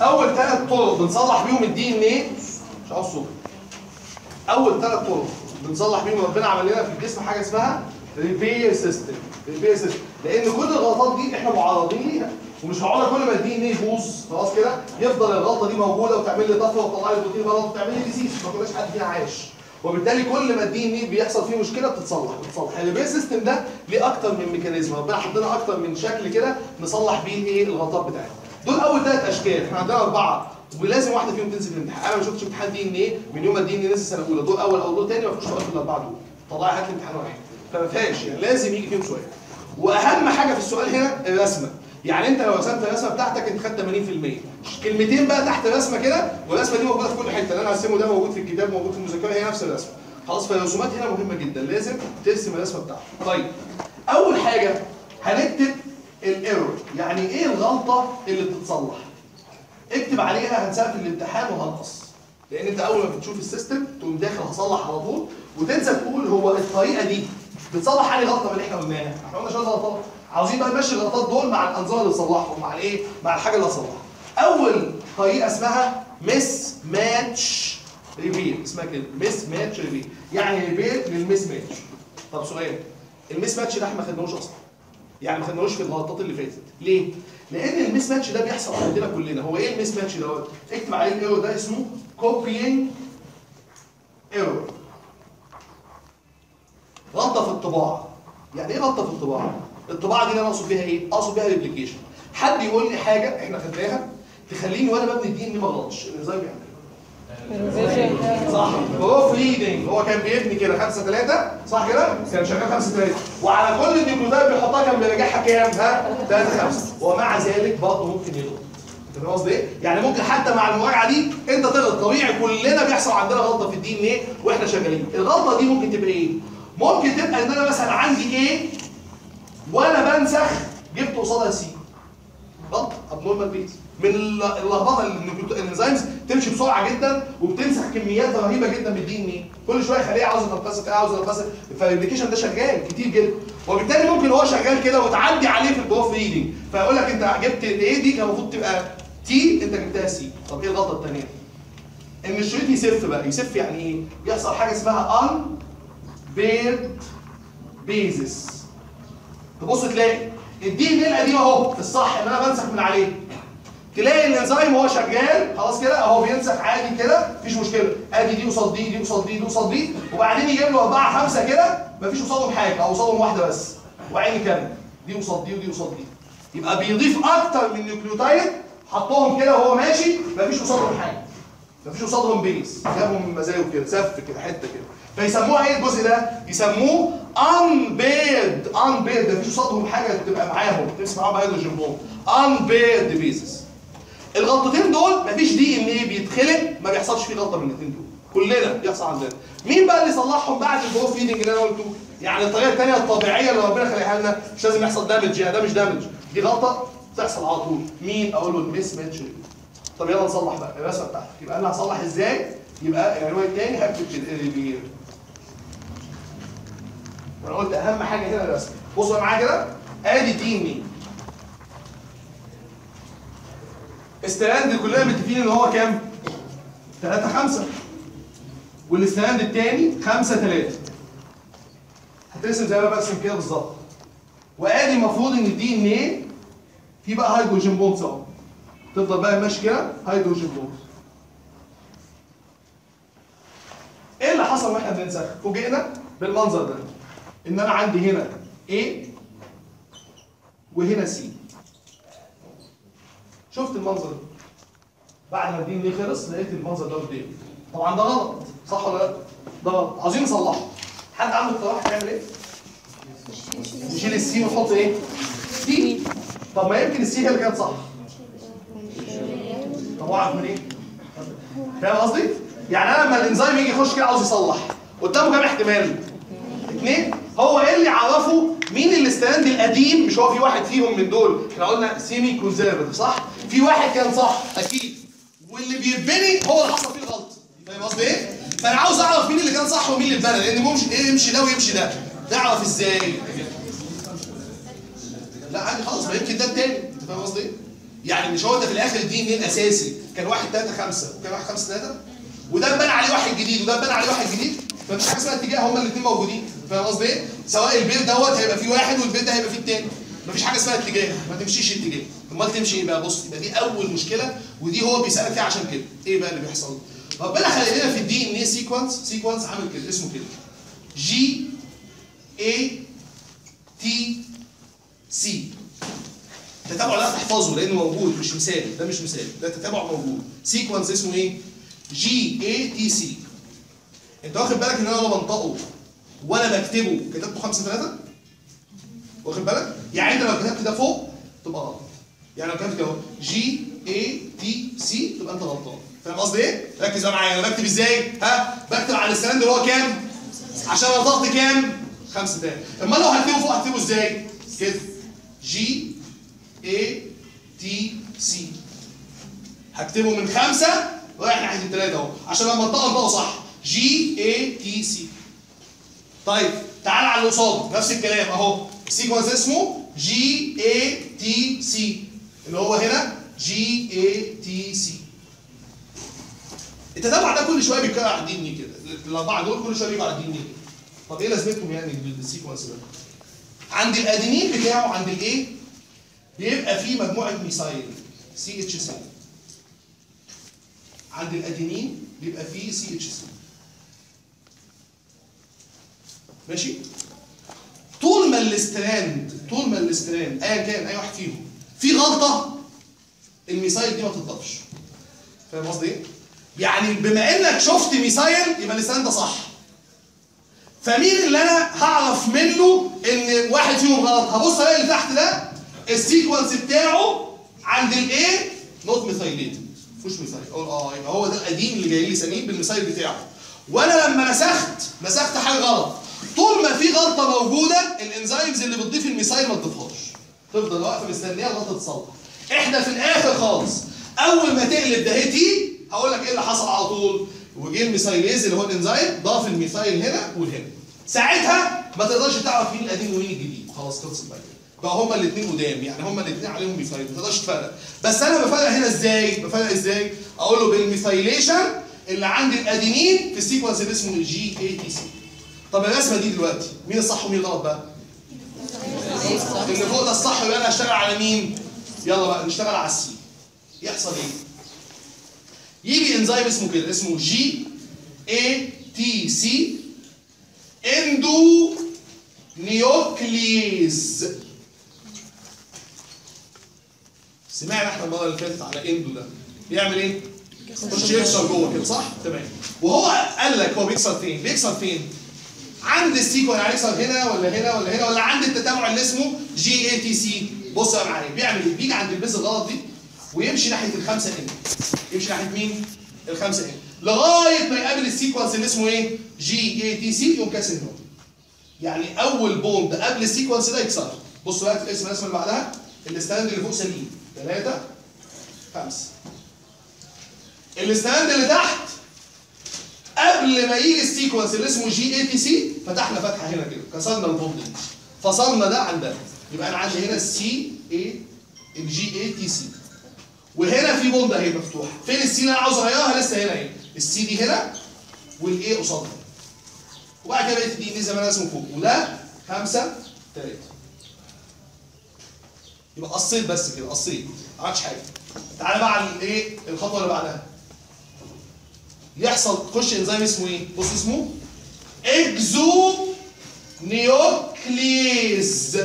اول ثلاث طرق بنصلح بيهم الدي ان ايه مش عاوز صوت اول ثلاث طرق بنصلح بيهم ربنا عمل لنا في الجسم حاجه اسمها ريبير سيستم ريبير سيستم لان كل الغلطات دي احنا معرضين ليها ومش معقوله كل ما الدي ان ايه يبوظ خلاص كده يفضل الغلطه دي موجوده وتعمل لي طفره وتطلع لي بروتين غلط وتعمل لي ديزيز ما كناش حد فينا عايش وبالتالي كل ما الدي ان ايه بيحصل فيه مشكله بتتصلح بتتصلح الريبير سيستم ده ليه اكتر من ميكانيزم ربنا حط لنا اكتر من شكل كده نصلح بيه الايه الغلطات بتاعتنا دول اول ثلاث اشكال احنا عندنا اربعه ولازم واحده فيهم تنزل في الامتحان انا ما شفتش امتحان دي ان ايه من يوم ما الدي ان ايه نزل سنه اولى دول اول او دول ثاني ما فيهوش سؤال في الاربعه دول طلعي هات لي امتحان واحد فما فيهاش يعني لازم يجي فيهم سؤال واهم حاجه في السؤال هنا الرسمه يعني انت لو رسمت الرسمه بتاعتك انت خدت 80% كلمتين بقى تحت الرسمه كده والرسمه دي موجوده في كل حته اللي انا هرسمه ده موجود في الكتاب موجود في المذكره هي نفس الرسمه خلاص فالرسومات هنا مهمه جدا لازم ترسم الرسمه بتاعتك طيب اول حاجه هنكتب الايرور يعني ايه الغلطه اللي بتتصلح اكتب عليها هنسال في الامتحان وهنقص لان انت اول ما بتشوف السيستم تقوم داخل هصلح على طول وتنسى تقول هو الطريقه دي بتصلح انهي غلطه من اللي احنا قلناها احنا قلنا شويه غلطات عاوزين بقى نمشي الغلطات دول مع الانظمه اللي تصلحهم مع الايه مع الحاجه اللي هصلحها اول طريقه اسمها مس ماتش ريفير اسمها كده مس ماتش ريفير يعني ريفير للمس ماتش طب سؤال المس ماتش ده احنا ما خدناهوش اصلا يعني ما خدناهوش في الغلطات اللي فاتت ليه لان المس ماتش ده بيحصل عندنا كلنا هو ايه المس ماتش دوت اكتب عليه الايرور ده اسمه كوبينج ايرور غلطه في الطباعه يعني ايه غلطه في الطباعه الطباعه دي اللي انا اقصد بيها ايه اقصد بيها ريبليكيشن حد يقول لي حاجه احنا خدناها تخليني وانا ببني الدين دي ما غلطش النظام بيعمل صح بروف ليدنج هو كان بيبني كده 5 3 صح كده كان شغال 5 3 وعلى كل النيوكليوتايد بيحطها كان بيراجعها كام ها 3 5 ومع ذلك برضه ممكن يغلط انت فاهم قصدي ايه يعني ممكن حتى مع المراجعه دي انت تغلط طبيعي كلنا بيحصل عندنا غلطه في الدي ان ايه واحنا شغالين الغلطه دي ممكن تبقى ايه ممكن تبقى ان انا مثلا عندي ايه وانا بنسخ جبت قصادها سي غلط ابنورمال بيز من اللخبطه اللي الانزيمز تمشي بسرعه جدا وبتنسخ كميات رهيبه جدا من الدي ان ايه كل شويه خليه عاوزه تنفصل عاوزه تنفصل فالابلكيشن ده شغال كتير جدا وبالتالي ممكن هو شغال كده وتعدي عليه في البروف ريدنج فيقول لك انت جبت الايه دي كان المفروض تبقى تي انت جبتها سي طب ايه الغلطه الثانيه ان الشريط يسف بقى يسف يعني ايه يحصل حاجه اسمها ان بيرد بيزس تبص تلاقي الدي ان ايه القديم اهو في الصح ان انا بنسخ من عليه تلاقي الانزيم وهو شغال خلاص كده اهو بينسخ عادي كده مفيش مشكله ادي دي قصاد دي دي قصاد دي دي قصاد دي وبعدين يجيب له اربعه خمسه كده مفيش قصادهم حاجه او قصادهم واحده بس وعين كامله دي قصاد دي ودي قصاد دي يبقى بيضيف اكتر من نيوكليوتايد حطهم كده وهو ماشي مفيش قصادهم حاجه مفيش قصادهم بيس جابهم من مزايا كده سف كده حته كده فيسموها ايه الجزء ده؟ يسموه unpaired unpaired مفيش قصادهم حاجه تبقى معاهم تمسك معاهم هيدروجين بوند unpaired بيزس الغلطتين دول مفيش دي ان ايه بيتخلق ما بيحصلش فيه غلطه من الاثنين دول كلنا بيحصل عندنا مين بقى اللي صلحهم بعد البروف فيدنج اللي انا قلته يعني الطريقه الثانيه الطبيعيه اللي ربنا خلقها لنا مش لازم يحصل دامج يعني ده مش دامج دي غلطه بتحصل على طول مين اقول له الميس ماتش طب يلا نصلح بقى الرسمه بتاعتك يبقى انا هصلح ازاي يبقى العنوان الثاني هكتب الريفير وانا قلت اهم حاجه هنا الرسم بصوا معايا كده ادي دي ان ايه الستراند كلنا متفقين ان هو كام 3 5 والستراند الثاني 5 3 هترسم زي ما أنا برسم كده بالظبط وادي المفروض ان الدي ان ايه في بقى هيدروجين بونز اهو تفضل بقى ماشي كده هيدروجين بونز ايه اللي حصل واحنا بننسخ فوجئنا بالمنظر ده ان انا عندي هنا A وهنا C شفت المنظر ده بعد ما الدين ليه خلص لقيت المنظر ده قدامي طبعا ده غلط صح ولا لا ده غلط عاوزين نصلحه حد عنده اقتراح يعمل ايه نشيل السي ونحط ايه سي طب ما يمكن السي هي اللي كانت صح طب اعرف من ايه فاهم قصدي يعني انا لما الانزيم يجي يخش كده عاوز يصلح قدامه كام احتمال اثنين هو ايه اللي يعرفه مين الاستاند القديم مش هو في واحد فيهم من دول احنا قلنا سيمي كونزرفتيف صح في واحد كان صح اكيد واللي بيتبني هو اللي حصل فيه الغلط فاهم قصدي ايه فانا عاوز اعرف مين اللي كان صح ومين اللي اتبنى لان ممكن ايه يمشي ده ويمشي ده تعرف ازاي لا عادي خلاص ما يمكن ده التاني انت فاهم قصدي ايه يعني مش هو ده في الاخر الدي ان ايه الاساسي كان 1 3 5 وكان 1 5 3 وده اتبنى عليه واحد جديد وده اتبنى عليه واحد جديد فمش حاجه اسمها اتجاه هما الاثنين موجودين فاهم قصدي ايه؟ سواء البيت دوت هيبقى فيه واحد والبيت ده هيبقى فيه الثاني مفيش حاجه اسمها اتجاه ما تمشيش اتجاه امال تمشي ايه بقى بص يبقى دي اول مشكله ودي هو بيسالك فيها عشان كده ايه بقى اللي بيحصل؟ ربنا خلي لنا في الدي ان ايه سيكونس سيكونس عامل كده اسمه كده جي اي تي سي التتابع ده تحفظه لانه موجود مش مثال ده مش مثال ده تتابع موجود سيكونس اسمه ايه جي اي تي سي انت واخد بالك ان انا لما بنطقه وانا بكتبه كتبته 5 3 واخد بالك يعني انت لو كتبت ده فوق تبقى غلط يعني لو كتبت كده اهو جي اي تي سي تبقى انت غلطان فاهم قصدي ايه ركز بقى معايا انا بكتب ازاي ها بكتب على السلاند اللي هو كام عشان انا ضغط كام 5 3 امال لو هكتبه فوق هكتبه ازاي كده جي اي تي سي هكتبه من خمسة رايح ناحية التلاتة اهو عشان لما انطقه انطقه صح جي اي تي سي طيب تعال على اللي قصاده نفس الكلام اهو السيكونس اسمه جي اي تي سي اللي هو هنا جي اي تي سي التتابع ده كل شويه بيتكرر على الدي ان اي كده الاربعه دول كل شويه بيجوا على الدي ان اي طب ايه لازمتهم يعني السيكونس ده؟ عند الادينين بتاعه عند الايه بيبقى فيه مجموعه ميثايل سي اتش سي عند الادينين بيبقى فيه سي اتش سي ماشي طول ما الاستراند طول ما الاستراند ايا كان اي واحد فيهم في غلطه الميثايل دي ما تضافش فاهم قصدي ايه؟ يعني بما انك شفت ميثايل يبقى الاستراند ده صح فمين اللي انا هعرف منه ان واحد فيهم غلط هبص الاقي اللي تحت ده السيكونس بتاعه عند الايه نوت ميثايليتد مفيهوش ميثايل اقول اه يبقى هو ده القديم اللي جاي لي سليم بالميثايل بتاعه وانا لما نسخت نسخت حاجه غلط طول ما في غلطه موجوده الانزيمز اللي بتضيف الميثايل ما تضيفهاش تفضل واقفه مستنيه الغلطه تتصلح احنا في الاخر خالص اول ما تقلب دهيتي هقول لك ايه اللي حصل على طول وجه الميثايليز اللي هو الانزيم ضاف الميثايل هنا وهنا ساعتها ما تقدرش تعرف مين القديم ومين الجديد خلاص خلصت بقى بقى هما الاثنين قدام يعني هما الاثنين عليهم ميثايل ما تقدرش تفرق بس انا بفرق هنا ازاي بفرق ازاي اقول له بالميثايليشن اللي عند الادينين في السيكونس اللي اسمه الجي اي تي سي طب الرسمه دي دلوقتي مين الصح ومين الغلط بقى اللي فوق ده الصح يبقى انا هشتغل على مين يلا بقى نشتغل على السي يحصل ايه يجي انزيم اسمه كده اسمه جي اي تي سي اندو نيوكليز سمعنا احنا المره اللي فاتت على اندو ده بيعمل ايه؟ يخش يكسر جوه كده صح؟ تمام وهو قال لك هو بيكسر فين؟ بيكسر فين؟ عند السيكو يعني هيكسر هنا ولا هنا ولا هنا ولا عند التتابع اللي اسمه جي اي تي سي بص بقى معايا بيعمل ايه؟ بيجي عند البيز الغلط دي ويمشي ناحيه الخمسه ان يمشي ناحيه مين؟ الخمسه ان لغايه ما يقابل السيكونس اللي اسمه ايه؟ جي اي تي سي يقوم كاسر هنا يعني اول بوند قبل السيكونس ده يكسر بصوا بقى الاسم الرسمه اللي بعدها الاستاند اللي فوق سليم ثلاثة خمسة الاستاند اللي تحت قبل ما يجي السيكونس اللي اسمه جي اي تي سي فتحنا فتحه هنا كده كسرنا البوند دي فصلنا ده عن ده يبقى انا عندي هنا السي اي الجي اي تي سي وهنا في بوند اهي مفتوحه فين السي اللي انا عاوز اغيرها لسه هنا اهي السي دي هنا والاي قصادها وبعد كده بقيت دي زي ما انا اسمه فوق وده خمسة تلاتة يبقى قصيت بس كده قصيت ما عملتش حاجة تعالى بقى على الايه الخطوة اللي بعدها يحصل تخش انزيم اسمه ايه؟ بص اسمه اكزو نيوكليز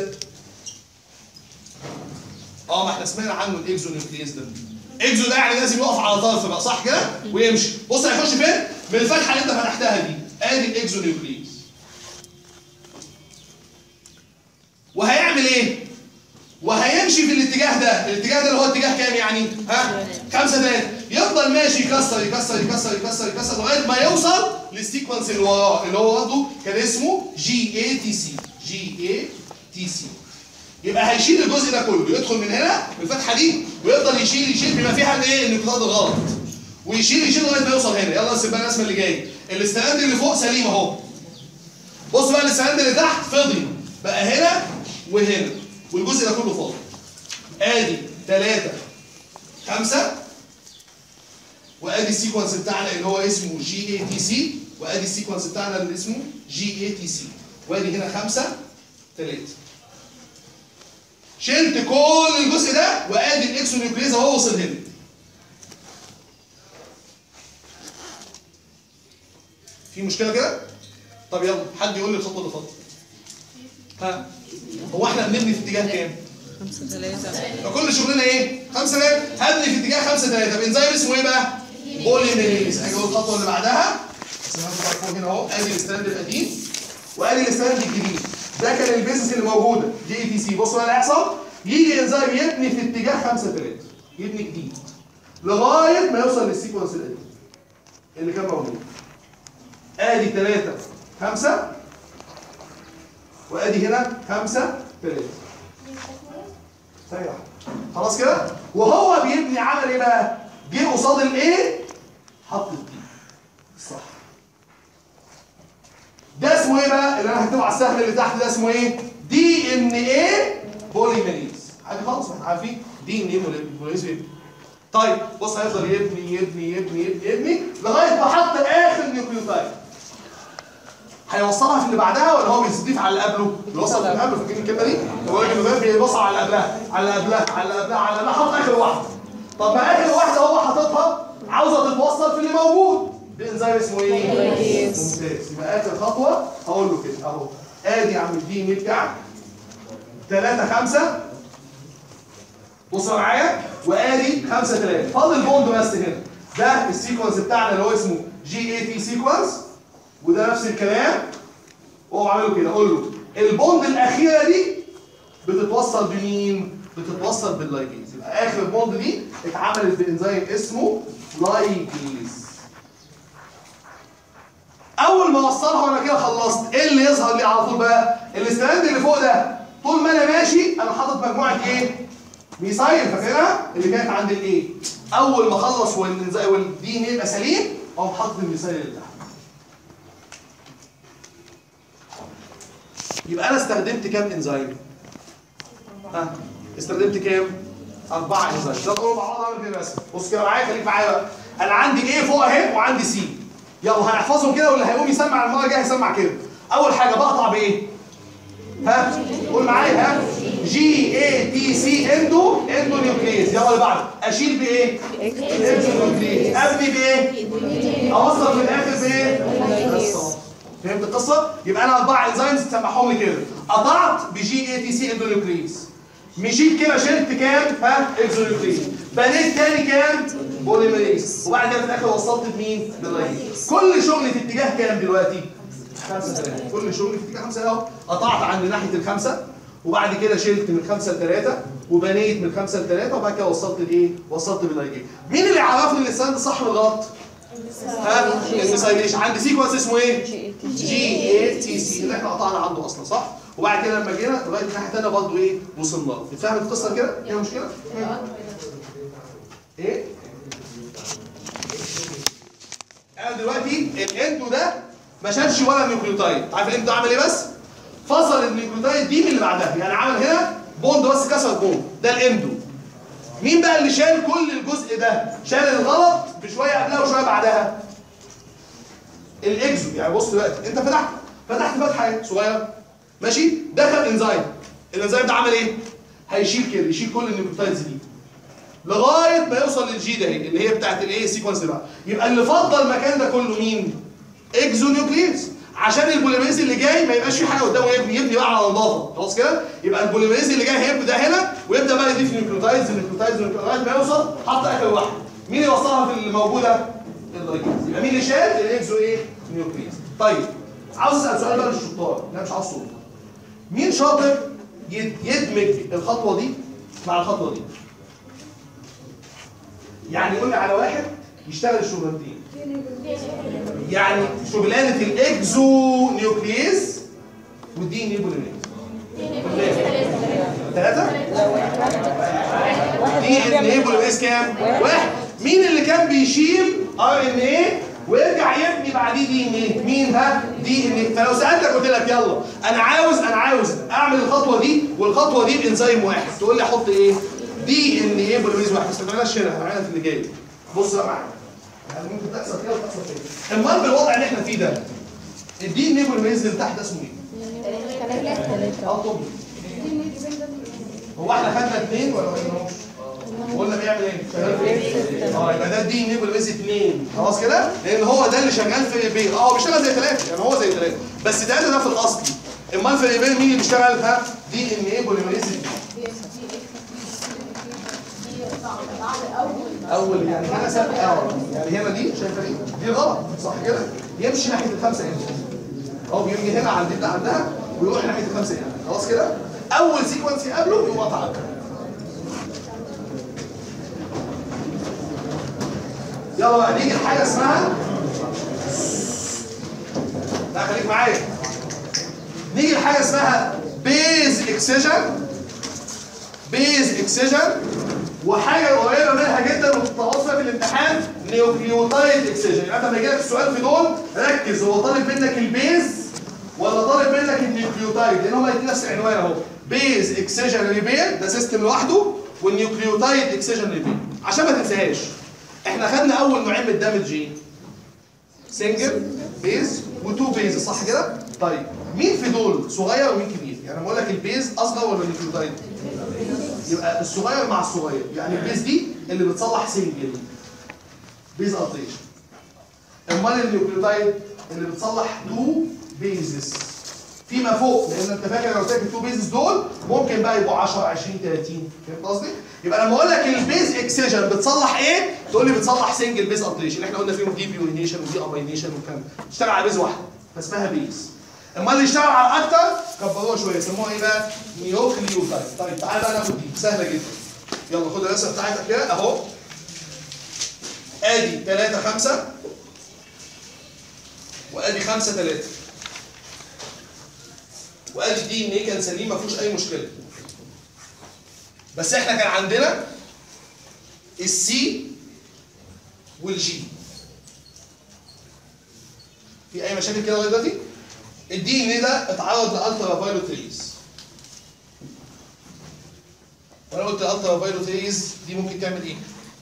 اه ما احنا سمعنا عنه الاكزو نيوكليز ده اكزو ده يعني لازم يقف على طرف بقى صح كده ويمشي بص هيخش فين؟ من الفتحه اللي انت فتحتها دي ادي الاكزو نيوكليز وهيعمل ايه؟ وهيمشي في الاتجاه ده الاتجاه ده اللي هو اتجاه كام يعني ها خمسة ثلاثة يفضل ماشي يكسر يكسر يكسر يكسر يكسر لغايه ما يوصل للسيكونس اللي وراه اللي هو برضه كان اسمه جي اي تي سي جي اي تي سي يبقى هيشيل الجزء ده كله يدخل من هنا من الفتحه دي ويفضل يشيل يشيل بما فيها الايه الانقطاع الغلط ويشيل يشيل لغايه ما يوصل هنا يلا نسيب بقى الرسمه اللي جايه الاستراند اللي فوق سليم اهو بص بقى الاستراند اللي تحت فضي بقى هنا وهنا والجزء ده كله فاضي ادي 3 خمسة وادي السيكونس بتاعنا اللي هو اسمه جي اي تي سي وادي السيكونس بتاعنا اللي اسمه جي اي تي سي وادي هنا خمسة ثلاثة شلت كل الجزء ده وادي الاكسونيوكليز اهو وصل هنا في مشكلة كده؟ طب يلا حد يقول لي الخطوة اللي فاضلة ها هو احنا بنبني في اتجاه كام؟ خمسة ثلاثة فكل شغلنا ايه؟ خمسة ثلاثة هبني في اتجاه خمسة ثلاثة طب انزيم اسمه ايه بقى؟ بوليميريز اجي اقول الخطوة اللي بعدها بس انا هاخد فوق هنا اهو ادي الستاند القديم وادي الستاند الجديد ده كان البيزنس اللي موجودة دي اي تي سي بصوا اللي هيحصل يجي انزيم يبني في اتجاه خمسة ثلاثة يبني جديد لغاية ما يوصل للسيكونس القديم اللي كان موجود ادي ثلاثة خمسة وادي هنا خمسة ثلاثة ثانية واحدة. خلاص كده وهو بيبني عمل ايه بقى جه قصاد الايه حط الدي صح ده اسمه ايه بقى اللي انا هكتبه على السهم اللي تحت ده اسمه ايه دي ان ايه بوليميريز حاجه خالص احنا عارفين دي ان ايه بوليميريز بيبني طيب بص هيفضل يبني يبني يبني يبني يبني لغايه ما حط اخر نيوكليوتايد هيوصلها في اللي بعدها ولا هو بيضيف على اللي قبله؟ بيوصل في اللي قبله فاكرين الكلمه دي؟ هو النيوكليوتايد بيوصل على اللي قبلها على اللي قبلها على اللي قبلها على اللي قبلها حط اخر واحده طب ما اخر واحده هو حاططها عاوزه تتوصل في اللي موجود بانزيم اسمه ايه؟ ممتاز. ممتاز يبقى اخر خطوه هقول له كده اهو ادي يا عم الدي ان بتاعك 3 5 بصوا معايا وادي 5 3 فاضل بوند بس هنا ده السيكونس بتاعنا اللي هو اسمه جي اي تي سيكونس وده نفس الكلام وهو عامله كده اقول له البوند الاخيره دي بتتوصل بمين؟ بتتوصل باللايجيز يبقى اخر بوند دي اتعملت بانزيم اسمه لايجيز اول ما اوصلها وانا كده خلصت ايه اللي يظهر لي على طول بقى الاستراند اللي فوق ده طول ما انا ماشي انا حاطط مجموعه ايه ميسايل فاكرها اللي كانت عند الايه اول ما اخلص والدي ان يبقى سليم اقوم حاطط الميسايل اللي تحت يبقى انا استخدمت كام انزيم ها استخدمت كام اربعه انزيم ده نقول مع بعض اعمل كده بس بص كده معايا خليك معايا بقى انا عندي ايه فوق اهي وعندي سي يلا هنحفظهم كده واللي هيقوم يسمع المره الجايه هيسمع كده اول حاجه بقطع بايه ها قول معايا ها جي اي تي سي اندو اندو نيوكليز يلا اللي بعده اشيل بايه اندو نيوكليز ابني بايه اوصل في الاخر بايه بس أهو. فهمت القصه يبقى انا اربع انزيمز تسمعهم لي كده قطعت بجي اي تي سي اندو نيوكليز مشيت كده شلت كام ها اكزونيوكليز بنيت تاني كام بوليمريز وبعد كده في الاخر وصلت بمين باللايز كل شغل في اتجاه كام دلوقتي خمسة ثلاثة كل شغل في اتجاه خمسة اهو قطعت عند ناحية الخمسة وبعد كده شلت من خمسة لثلاثة وبنيت من خمسة لثلاثة وبعد كده وصلت لايه؟ وصلت باللايج مين اللي عرفني الانسان ده صح ولا غلط؟ ها؟ الميسايليشن عندي سيكونس اسمه ايه؟ جي اي تي سي اللي احنا قطعنا عنده اصلا صح؟ وبعد كده لما جينا لغايه الناحيه الثانيه برضه ايه؟ وصلنا له. فاهم القصه كده؟ فيها مشكله؟ ايه؟ انا دلوقتي الاندو ده ما شالش ولا نيوكليوتايد عارف الاندو عمل ايه بس؟ فصل النيوكليوتايد دي من اللي بعدها يعني عمل هنا بوند بس كسر بوند ده الاندو مين بقى اللي شال كل الجزء ده؟ شال الغلط بشويه قبلها وشويه بعدها الاكزو يعني بص دلوقتي انت فتحت فتحت فتحه اهي صغيره ماشي دخل انزيم الانزيم ده عمل ايه؟ هيشيل كده يشيل كل النيوكليوتايدز دي لغايه ما يوصل للجي ده اهي اللي هي بتاعت الايه السيكونس ده يبقى اللي فضل المكان ده كله مين؟ اكزو نيوكليز عشان البوليميريز اللي جاي ما يبقاش في حاجه قدامه يبني يبني بقى على نظافه خلاص كده يبقى البوليميريز اللي جاي هيبدا هنا ويبدا بقى يضيف نيوكليوتايدز نيوكليوتايدز لغايه ما يوصل حط اخر واحده مين اللي وصلها في الموجوده؟ اللايكيز يبقى مين اللي شال؟ الاكزو ايه؟ نيوكليز طيب عاوز اسال سؤال بقى للشطار لا مش عاوز صوت مين شاطر يد- يدمج الخطوه دي مع الخطوه دي؟ يعني يقول لي على واحد يشتغل الشغلانتين يعني شغلانه الاكزو نيوكليز والدي ان اي بوليميريز ثلاثه دي ان ايه بوليميريز كام؟ واحد مين اللي كان بيشيل ار ان ايه ويرجع يبني بعديه دي ان ايه؟ مين ها؟ دي ان ايه فلو سالتك قلت لك يلا انا عاوز انا عاوز اعمل الخطوه دي والخطوه دي بانزيم واحد تقول لي احط ايه؟ دي ان ايه بوليميز واحد بس ما تعملهاش هنا هنعملها في اللي جاي بص بقى معايا يعني ممكن تحصل كده وتحصل كده المهم بالوضع اللي احنا فيه ده الدي ان ايه بوليميز اللي تحت ده اسمه ايه؟ اه طب هو احنا خدنا اثنين ولا ما خدناهوش؟ قلنا بيعمل ايه؟ شغال في ايه؟ اه يبقى ده الدي ان ايه بوليميز اثنين خلاص كده؟ لان هو ده اللي شغال في البي اه هو بيشتغل زي ثلاثه يعني هو زي ثلاثه بس ده ده في الاصلي امال في الايبان مين اللي بيشتغل ها؟ دي ان ايه بوليميز اثنين اول يعني هنا سابق اه يعني هنا دي شايفه دي دي غلط صح كده يمشي ناحيه الخمسه هنا هو بيجي هنا عند اللي عندها ويروح ناحيه الخمسه هنا خلاص كده اول سيكونس يقابله يقوم قطع يلا بقى نيجي لحاجه اسمها لا خليك معايا نيجي لحاجه اسمها بيز اكسجن بيز اكسجن وحاجه قريبه منها جدا وبتتواصل في الامتحان نيوكليوتايد اكسجن يعني انت لما يجي لك السؤال في دول ركز هو طالب منك البيز ولا طالب منك النيوكليوتايد لان هما الاثنين نفس العنوان اهو بيز اكسجن ريبير ده سيستم لوحده والنيوكليوتايد اكسجن ريبير عشان ما تنساهاش احنا خدنا اول نوعين من الدامج ايه؟ سنجل بيز وتو بيز صح كده؟ طيب مين في دول صغير ومين كبير؟ يعني بقول لك البيز اصغر ولا النيوكليوتايد؟ يبقى الصغير مع الصغير يعني البيز دي اللي بتصلح سنجل بيز ارتيشن امال النيوكليوتايد اللي بتصلح تو بيزز فيما فوق لان انت فاكر لو قلت لك التو بيزز دول ممكن بقى يبقوا 10 20 30 فهمت قصدي؟ يبقى لما اقول لك البيز اكسجن بتصلح ايه؟ تقول لي بتصلح سنجل بيز ارتيشن احنا قلنا فيهم دي بيونيشن ودي امينيشن والكلام ده تشتغل على بيز واحده فاسمها بيز امال اللي يشتغل على اكتر كبروها شويه يسموها ايه بقى؟ نيوكليوتايد طيب تعالى بقى ناخد دي سهله جدا يلا خد الرسمه بتاعتك كده اهو ادي 3 5 وادي 5 3 وادي دي ان ايه كان سليم ما فيهوش اي مشكله بس احنا كان عندنا السي والجي في اي مشاكل كده لغايه دلوقتي الدي ان ايه ده اتعرض لالترا فايلوت ريز وانا قلت الالترا فايلوت ريز دي ممكن تعمل ايه؟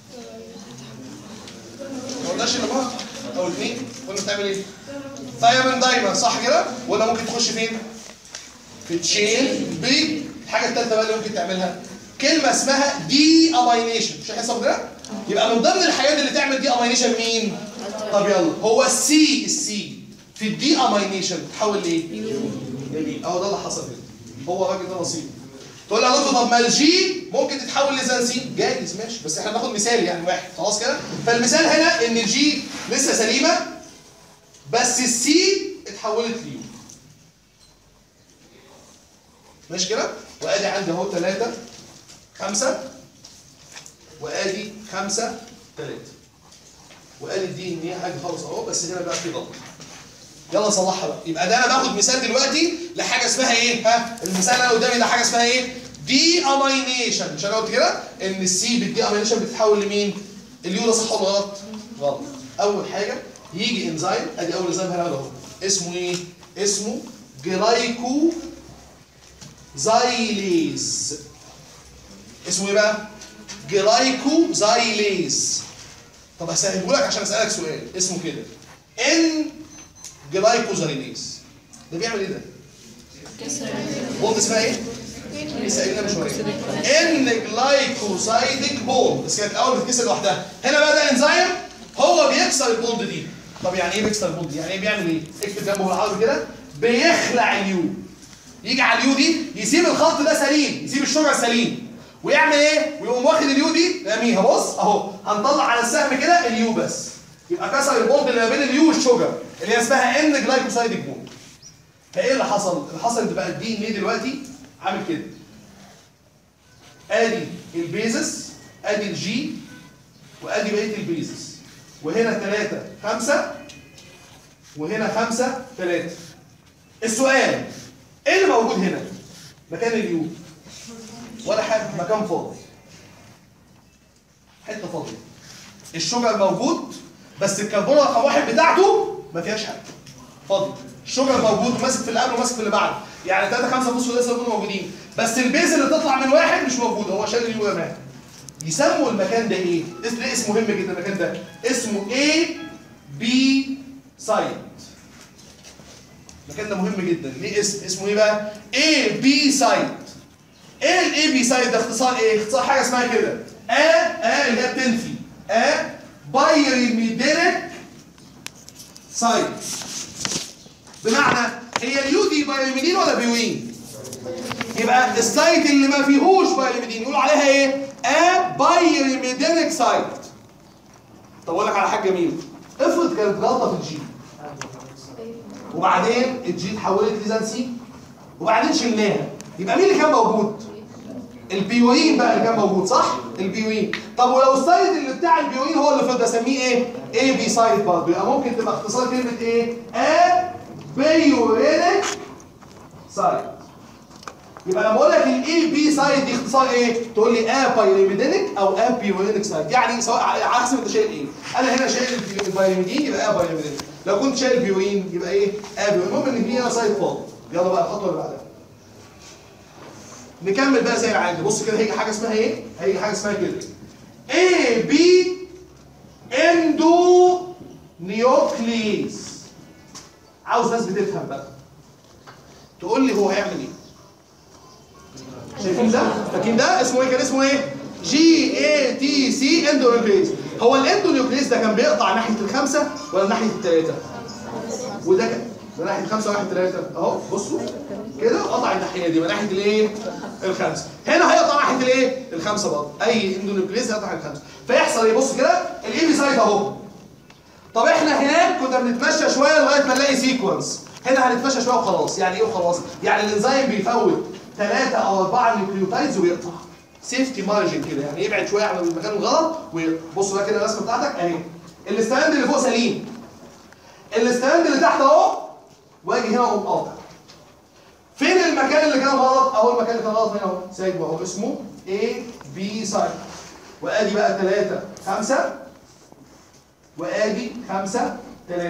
ما قلناش اللي بقى او الاثنين قلنا بتعمل ايه؟ ثايرين دايما صح كده؟ ولا ممكن تخش فين؟ في تشين بريك الحاجه الثالثه بقى اللي ممكن تعملها كلمه اسمها دي امينيشن مش هيحصل ده؟ يبقى من ضمن الحاجات اللي تعمل دي امينيشن مين؟ طب يلا هو السي السي في الدي امينيشن تتحول لايه؟ جميل اهو ده اللي حصل هنا هو الراجل ده نصيب تقول لي يا دكتور طب ما الجي ممكن تتحول لزنسين جايز ماشي بس احنا بناخد مثال يعني واحد خلاص كده فالمثال هنا ان الجي لسه سليمه بس السي اتحولت ليو ماشي كده وادي عندي اهو 3 5 وادي 5 3 وادي الدي ان ايه حاجه خالص اهو بس هنا بقى في غلط يلا صلحها بقى يبقى ده انا باخد مثال دلوقتي لحاجه اسمها ايه ها المثال اللي قدامي ده حاجه اسمها ايه دي امينيشن مش انا قلت كده ان السي بالدي امينيشن بتتحول لمين اليو ده صح ولا غلط غلط اول حاجه يجي انزيم ادي اول انزيم هنا اهو اسمه ايه اسمه جلايكو زايليز اسمه ايه بقى جلايكو زايليز طب هسهله لك عشان اسالك سؤال اسمه كده ان جلايكوزايليز ده بيعمل ايه ده بوند اسمها ايه لسه قايلينها من شويه ان جلايكوزايديك بوند بس كانت الاول بتتكسر لوحدها هنا بقى ده انزيم هو بيكسر البوند دي طب يعني ايه بيكسر البوند دي يعني ايه بيعمل ايه اكتب جنبه بالعربي كده بيخلع اليو يجي على اليو دي يسيب الخط ده سليم يسيب الشجر سليم ويعمل ايه ويقوم واخد اليو دي راميها بص اهو هنطلع على السهم كده اليو بس يبقى كسر البوند اللي ما بين اليو والشجر اللي هي اسمها ان جلايكوسايديك بوند فايه اللي حصل اللي حصل ان بقى الدي ان ايه دلوقتي عامل كده ادي البيزس ادي الجي وادي بقيه البيزس وهنا 3 5 وهنا 5 3 السؤال ايه اللي موجود هنا مكان اليو ولا حاجه مكان فاضي حته فاضيه الشجر موجود بس الكربونه رقم واحد بتاعته ما فيهاش حاجه فاضي الشجر موجود وماسك في اللي قبله وماسك في اللي بعده يعني 3 5 فوسفور لسه موجودين بس البيز اللي تطلع من واحد مش موجود هو شال اليو رماها يسموا المكان ده ايه اسم ده اسم مهم جدا المكان ده اسمه A B سايت المكان ده مهم جدا ليه اسم اسمه ايه بقى A B سايت ايه الاي بي سايت ده اختصار ايه اختصار حاجه اسمها كده ا ا اللي هي بتنفي ا بايريميديريك سايت بمعنى هي اليو دي بايريميدين ولا بيوين يبقى السايت اللي ما فيهوش بايريميدين يقولوا عليها ايه ا بايريميديريك سايت طب اقول لك على حاجه جميله افرض كانت غلطه في الجي وبعدين الجي اتحولت لزنسي وبعدين شلناها يبقى مين اللي كان موجود البيوين بقى اللي كان موجود صح البيوين طب ولو السايد اللي بتاع البيوين هو اللي فضل اسميه ايه اي بي سايد برضه يبقى ممكن تبقى اختصار كلمه ايه ا بيورينيك سايد يبقى لما اقول لك الاي بي سايد دي اختصار ايه تقول لي ا بايريميدينيك او ا بيورينيك سايد يعني سواء على حسب انت شايل ايه انا هنا شايل البايريميدين يبقى ا بايريميدينيك لو كنت شايل بيوين يبقى ايه ا بيوين المهم ان في هنا سايد فاضي يلا بقى الخطوه اللي بعدها نكمل بقى زي العادي بص كده هيجي حاجه اسمها ايه هيجي حاجه اسمها كده اي بي اندو نيوكليس عاوز ناس بتفهم بقى تقول لي هو هيعمل ايه شايفين ده فاكرين ده اسمه ايه كان اسمه ايه جي اي تي سي اندو نيوكليس هو الاندو نيوكليس ده كان بيقطع ناحيه الخمسه ولا ناحيه الثلاثه وده كان ده ناحيه خمسه وواحد ثلاثه اهو بصوا كده قطع الناحيه دي من ناحيه الايه الخمسه هنا هيقطع ناحيه الايه الخمسه برضه اي اندونيوكليز هيقطع الخمسه فيحصل ايه بص كده الاي بي سايت اهو طب احنا هناك كنا بنتمشى شويه لغايه ما نلاقي سيكونس هنا هنتمشى شويه وخلاص يعني ايه وخلاص يعني الانزيم بيفوت ثلاثه او اربعه نيوكليوتايدز ويقطع سيفتي مارجن كده يعني يبعد شويه عن المكان الغلط وبص بقى كده الرسمه بتاعتك اهي الاستاند اللي فوق سليم الاستاند اللي تحت اهو واجي هنا اقوم قاطع فين المكان اللي كان غلط اهو المكان اللي كان غلط هنا اهو سايبه اهو اسمه A B سايد وادي بقى 3 5 وادي 5 3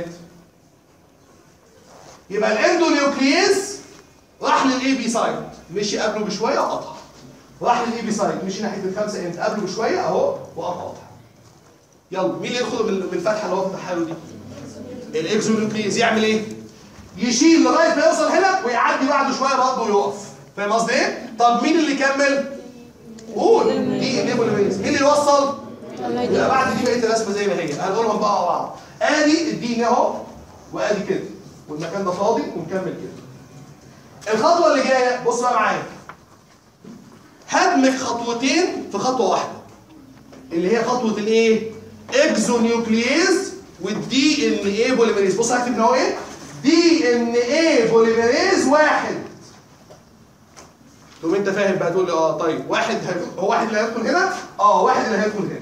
يبقى الاندونيوكليز راح للاي بي سايد مشي قبله بشويه وقطع راح للاي بي سايد مشي ناحيه الخمسه امتى قبله بشويه اهو وقطع يلا مين اللي يدخل من الفتحه اللي هو فتحها له دي الاكزونيوكليز يعمل ايه يشيل لغايه ما يوصل هنا ويعدي بعده شويه برضه ويقف فاهم قصدي ايه طب مين اللي كمل قول دي انيبل مين اللي يوصل يبقى بعد دي بقيه الرسمه زي ما هي هنقولهم بقى مع بعض ادي الدي اهو وادي كده والمكان ده فاضي ونكمل كده الخطوه اللي جايه بص بقى معايا هدمج خطوتين في خطوه واحده اللي هي خطوه الايه اكزونيوكليز والدي ان ايه بوليميريز بص هكتب هنا اهو ايه دي ان ايه بوليميريز واحد تقوم انت فاهم بقى تقول لي اه طيب واحد هي... هو واحد اللي هيدخل هنا اه واحد اللي هيدخل هنا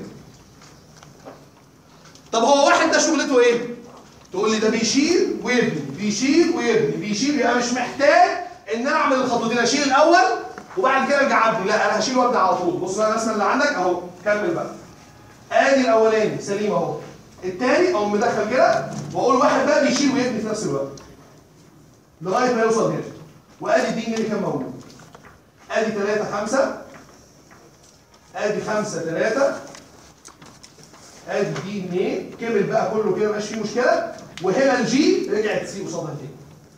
طب هو واحد ده شغلته ايه تقول لي ده بيشيل ويبني بيشيل ويبني بيشيل يبقى مش محتاج ان انا اعمل الخطوتين اشيل الاول وبعد كده ارجع ابني لا انا هشيل وابدا على طول بص بقى الرسمه اللي عندك اهو كمل بقى ادي الاولاني سليم اهو الثاني اقوم مدخل كده واقول واحد بقى بيشيل ويبني في نفس الوقت لغايه ما يوصل هنا وادي الدين اللي كان موجود ادي 3 5 ادي 5 3 ادي دي 2 كمل بقى كله كده ماشي فيه مشكله وهنا الجي رجعت سي قصادها تاني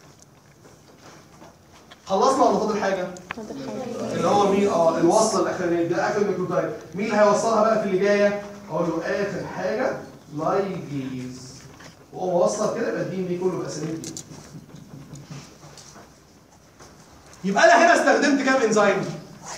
خلصنا ولا فاضل حاجه؟ اللي هو مين اه الوصله الاخرانيه ده اخر نيوكليوتايد مين اللي هيوصلها بقى في اللي جايه؟ اقول له اخر حاجه لايجيز واقوم اوصل كده يبقى الدين دي كله بقى سليم دي يبقى انا هنا استخدمت كام انزيم؟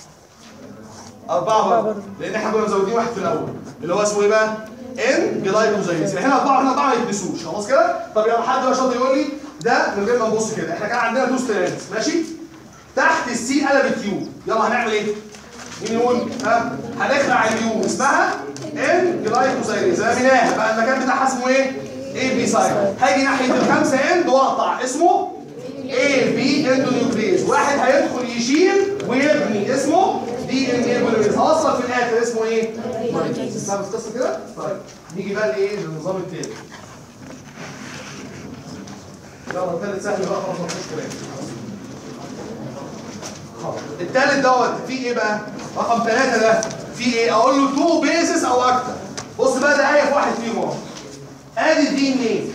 أربعة برضه لأن احنا كنا مزودين واحد في الأول اللي هو اسمه إيه بقى؟ إن جلايكوزايز يبقى هنا أربعة هنا أربعة ما يتنسوش خلاص كده؟ طب يلا حد بقى شاطر يقول لي ده من غير ما نبص كده احنا كان عندنا تو سترينز ماشي؟ تحت السي قلبت يو يلا هنعمل إيه؟ مين يقول؟ ها؟ هنخلع اليو اسمها إن جلايكوزايز رميناها بقى المكان بتاعها اسمه إيه؟ اي بي سايد هاجي ناحية الخمسة اند واقطع اسمه اي بي اندونيوكليز واحد هيدخل يشيل ويبني اسمه دي ان اي بوليميريز هوصل في الاخر اسمه ايه؟ فاهم القصه كده؟ طيب نيجي بقى لايه؟ للنظام التاني يلا التالت سهل بقى خلاص مفيش كلام التالت دوت فيه ايه بقى؟ رقم ثلاثة ده في ايه اقول له تو بيزس او اكتر بص بقى ده ايه في واحد فيهم اهو ادي دي ان ايه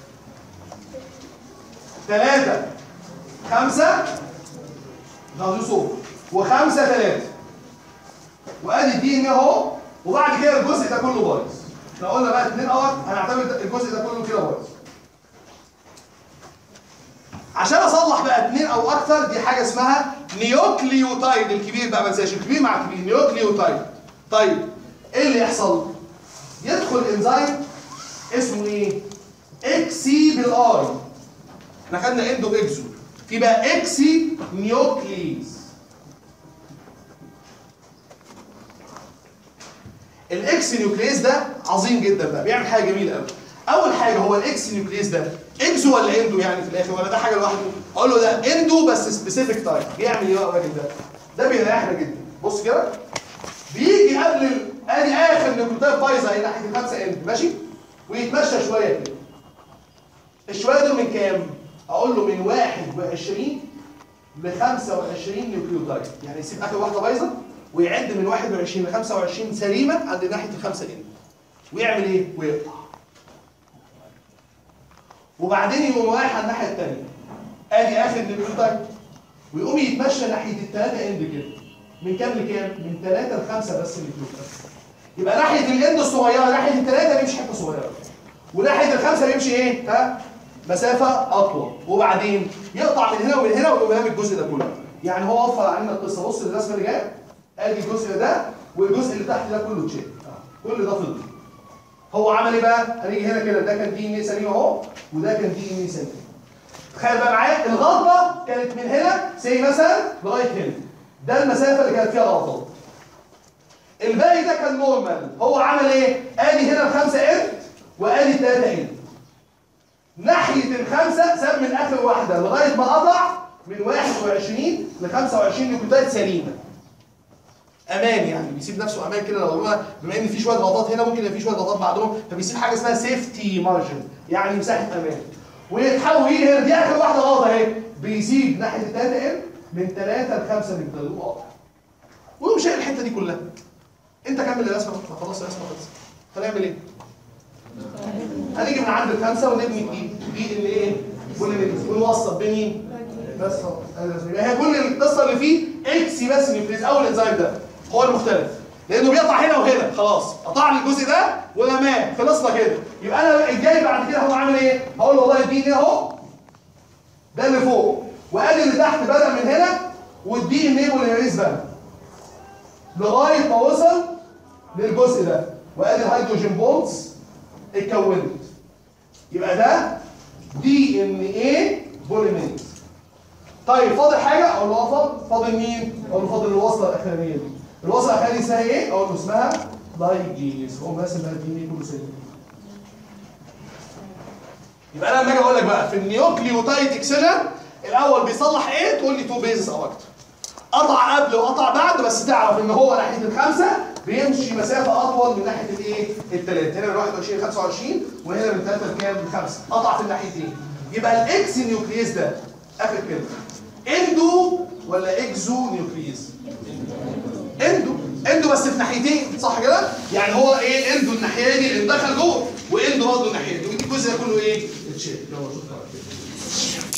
ثلاثة خمسة ده صوت وخمسة ثلاثة وادي الدي ان اهو وبعد كده الجزء ده كله بايظ احنا قلنا بقى اتنين اور هنعتبر الجزء ده كله كده بايظ عشان اصلح بقى اتنين او اكتر دي حاجه اسمها نيوكليوتايد الكبير بقى ما تنساش الكبير مع الكبير نيوكليوتايد طيب ايه اللي يحصل يدخل انزيم اسمه ايه اكسي بالاي احنا خدنا اندو اكزو في بقى اكسي نيوكليز الاكس نيوكليز ده عظيم جدا بقى بيعمل حاجه جميله قوي اول حاجه هو الاكس نيوكليز ده اكزو ولا اندو يعني في الاخر ولا ده حاجه لوحده اقول له ده اندو بس سبيسيفيك تايب بيعمل ايه بقى الراجل ده ده بيريحنا جدا بص كده بيجي قبل ال- ادي اخر نيوكليوتايد بايظه اهي ناحيه الخمسه اند ماشي ويتمشى شويه كده الشويه دول من كام اقول له من 21 ل 25 نيوكليوتايد يعني يسيب اخر واحده بايظه ويعد من 21 ل 25 سليمه عند ناحيه الخمسه اند ويعمل ايه ويقطع وبعدين يقوم رايح على الناحيه الثانيه ادي اخر نيوكليوتايد ويقوم يتمشى ناحيه الثلاثه اند كده من كام لكام؟ من ثلاثه لخمسه بس نيوكليوتايد يبقى ناحيه الاند الصغيره ناحيه الثلاثه بيمشي حته صغيره وناحيه الخمسه بيمشي ايه؟ ها؟ مسافه اطول وبعدين يقطع من هنا ومن هنا ويقوم رامي الجزء ده كله يعني هو وفر علينا القصه بص الرسمه اللي جايه ادي الجزء ده والجزء اللي تحت ده كله تشيك كل ده فضي هو عمل ايه بقى؟ هنيجي هنا كده ده كان دي ان ايه سليم اهو وده كان دي ان ايه سليم تخيل بقى معايا الغلطه كانت من هنا سي مثلا لغايه هنا ده المسافه اللي كانت فيها غلطات الباقي ده كان نورمال هو عمل ايه؟ ادي هنا الخمسه ان وادي الثلاثه ان ناحيه الخمسه ساب من اخر واحده لغايه ما قطع من 21 ل 25 نيوكليوتايد سليمه امان يعني بيسيب نفسه امان كده لو هو بما ان في شويه غلطات هنا ممكن يبقى في شويه غلطات بعدهم فبيسيب حاجه اسمها سيفتي مارجن يعني مساحه امان ويتحول هنا دي اخر واحده غلطه اهي بيسيب ناحيه الثلاثه ان من 3 ل 5 نيوكليوتايد واضح ويقوم شايل الحته دي كلها انت كمل الرسمه خلاص الرسمه خلصت هنعمل ايه؟ هنيجي من عند الخمسه ونبني دي دي ان ايه؟ ون- ونوصل بمين؟ بس خلاص يبقى هي كل القصه اللي فيه اكسي بس نيوكليز اول انزيم ده هو المختلف لانه بيقطع هنا وهنا خلاص قطع لي الجزء ده ورماه خلصنا كده يبقى انا الجاي بعد كده هو عامل ايه؟ هقول له والله الدي ان اهو ده اللي فوق وادي اللي تحت بدا من هنا والدي ان ايه والهيريز بقى لغايه ما وصل للجزء ده وادي الهيدروجين بونز اتكونت يبقى ده دي ان ايه بوليميريز طيب فاضل حاجه اقول له اه فاضل فاضل مين؟ اقول له فاضل الوصله الاخرانيه دي الوصله الاخرانيه دي اسمها ايه؟ اقول له اسمها لايجيز هو مثلا دي ان ايه كله سليم يبقى انا لما اجي اقول لك بقى في النيوكليوتايد اكسجن الاول بيصلح ايه؟ تقول لي تو بيزس او اكتر قطع قبل وقطع بعد بس تعرف ان هو ناحيه الخمسه بيمشي مسافه اطول من ناحيه الايه؟ الثلاثه هنا من 21 ل 25 وهنا من 3 لكام؟ لخمسه قطع في الناحيتين يبقى الاكس نيوكليز ده اخر كلمه اندو ولا اكزو نيوكليز؟ اندو اندو بس في ناحيتين صح كده؟ يعني هو ايه اندو الناحيه دي اللي دخل جوه واندو برضه الناحيه دي ودي الجزء ده كله ايه؟ اتشيل يلا شكرا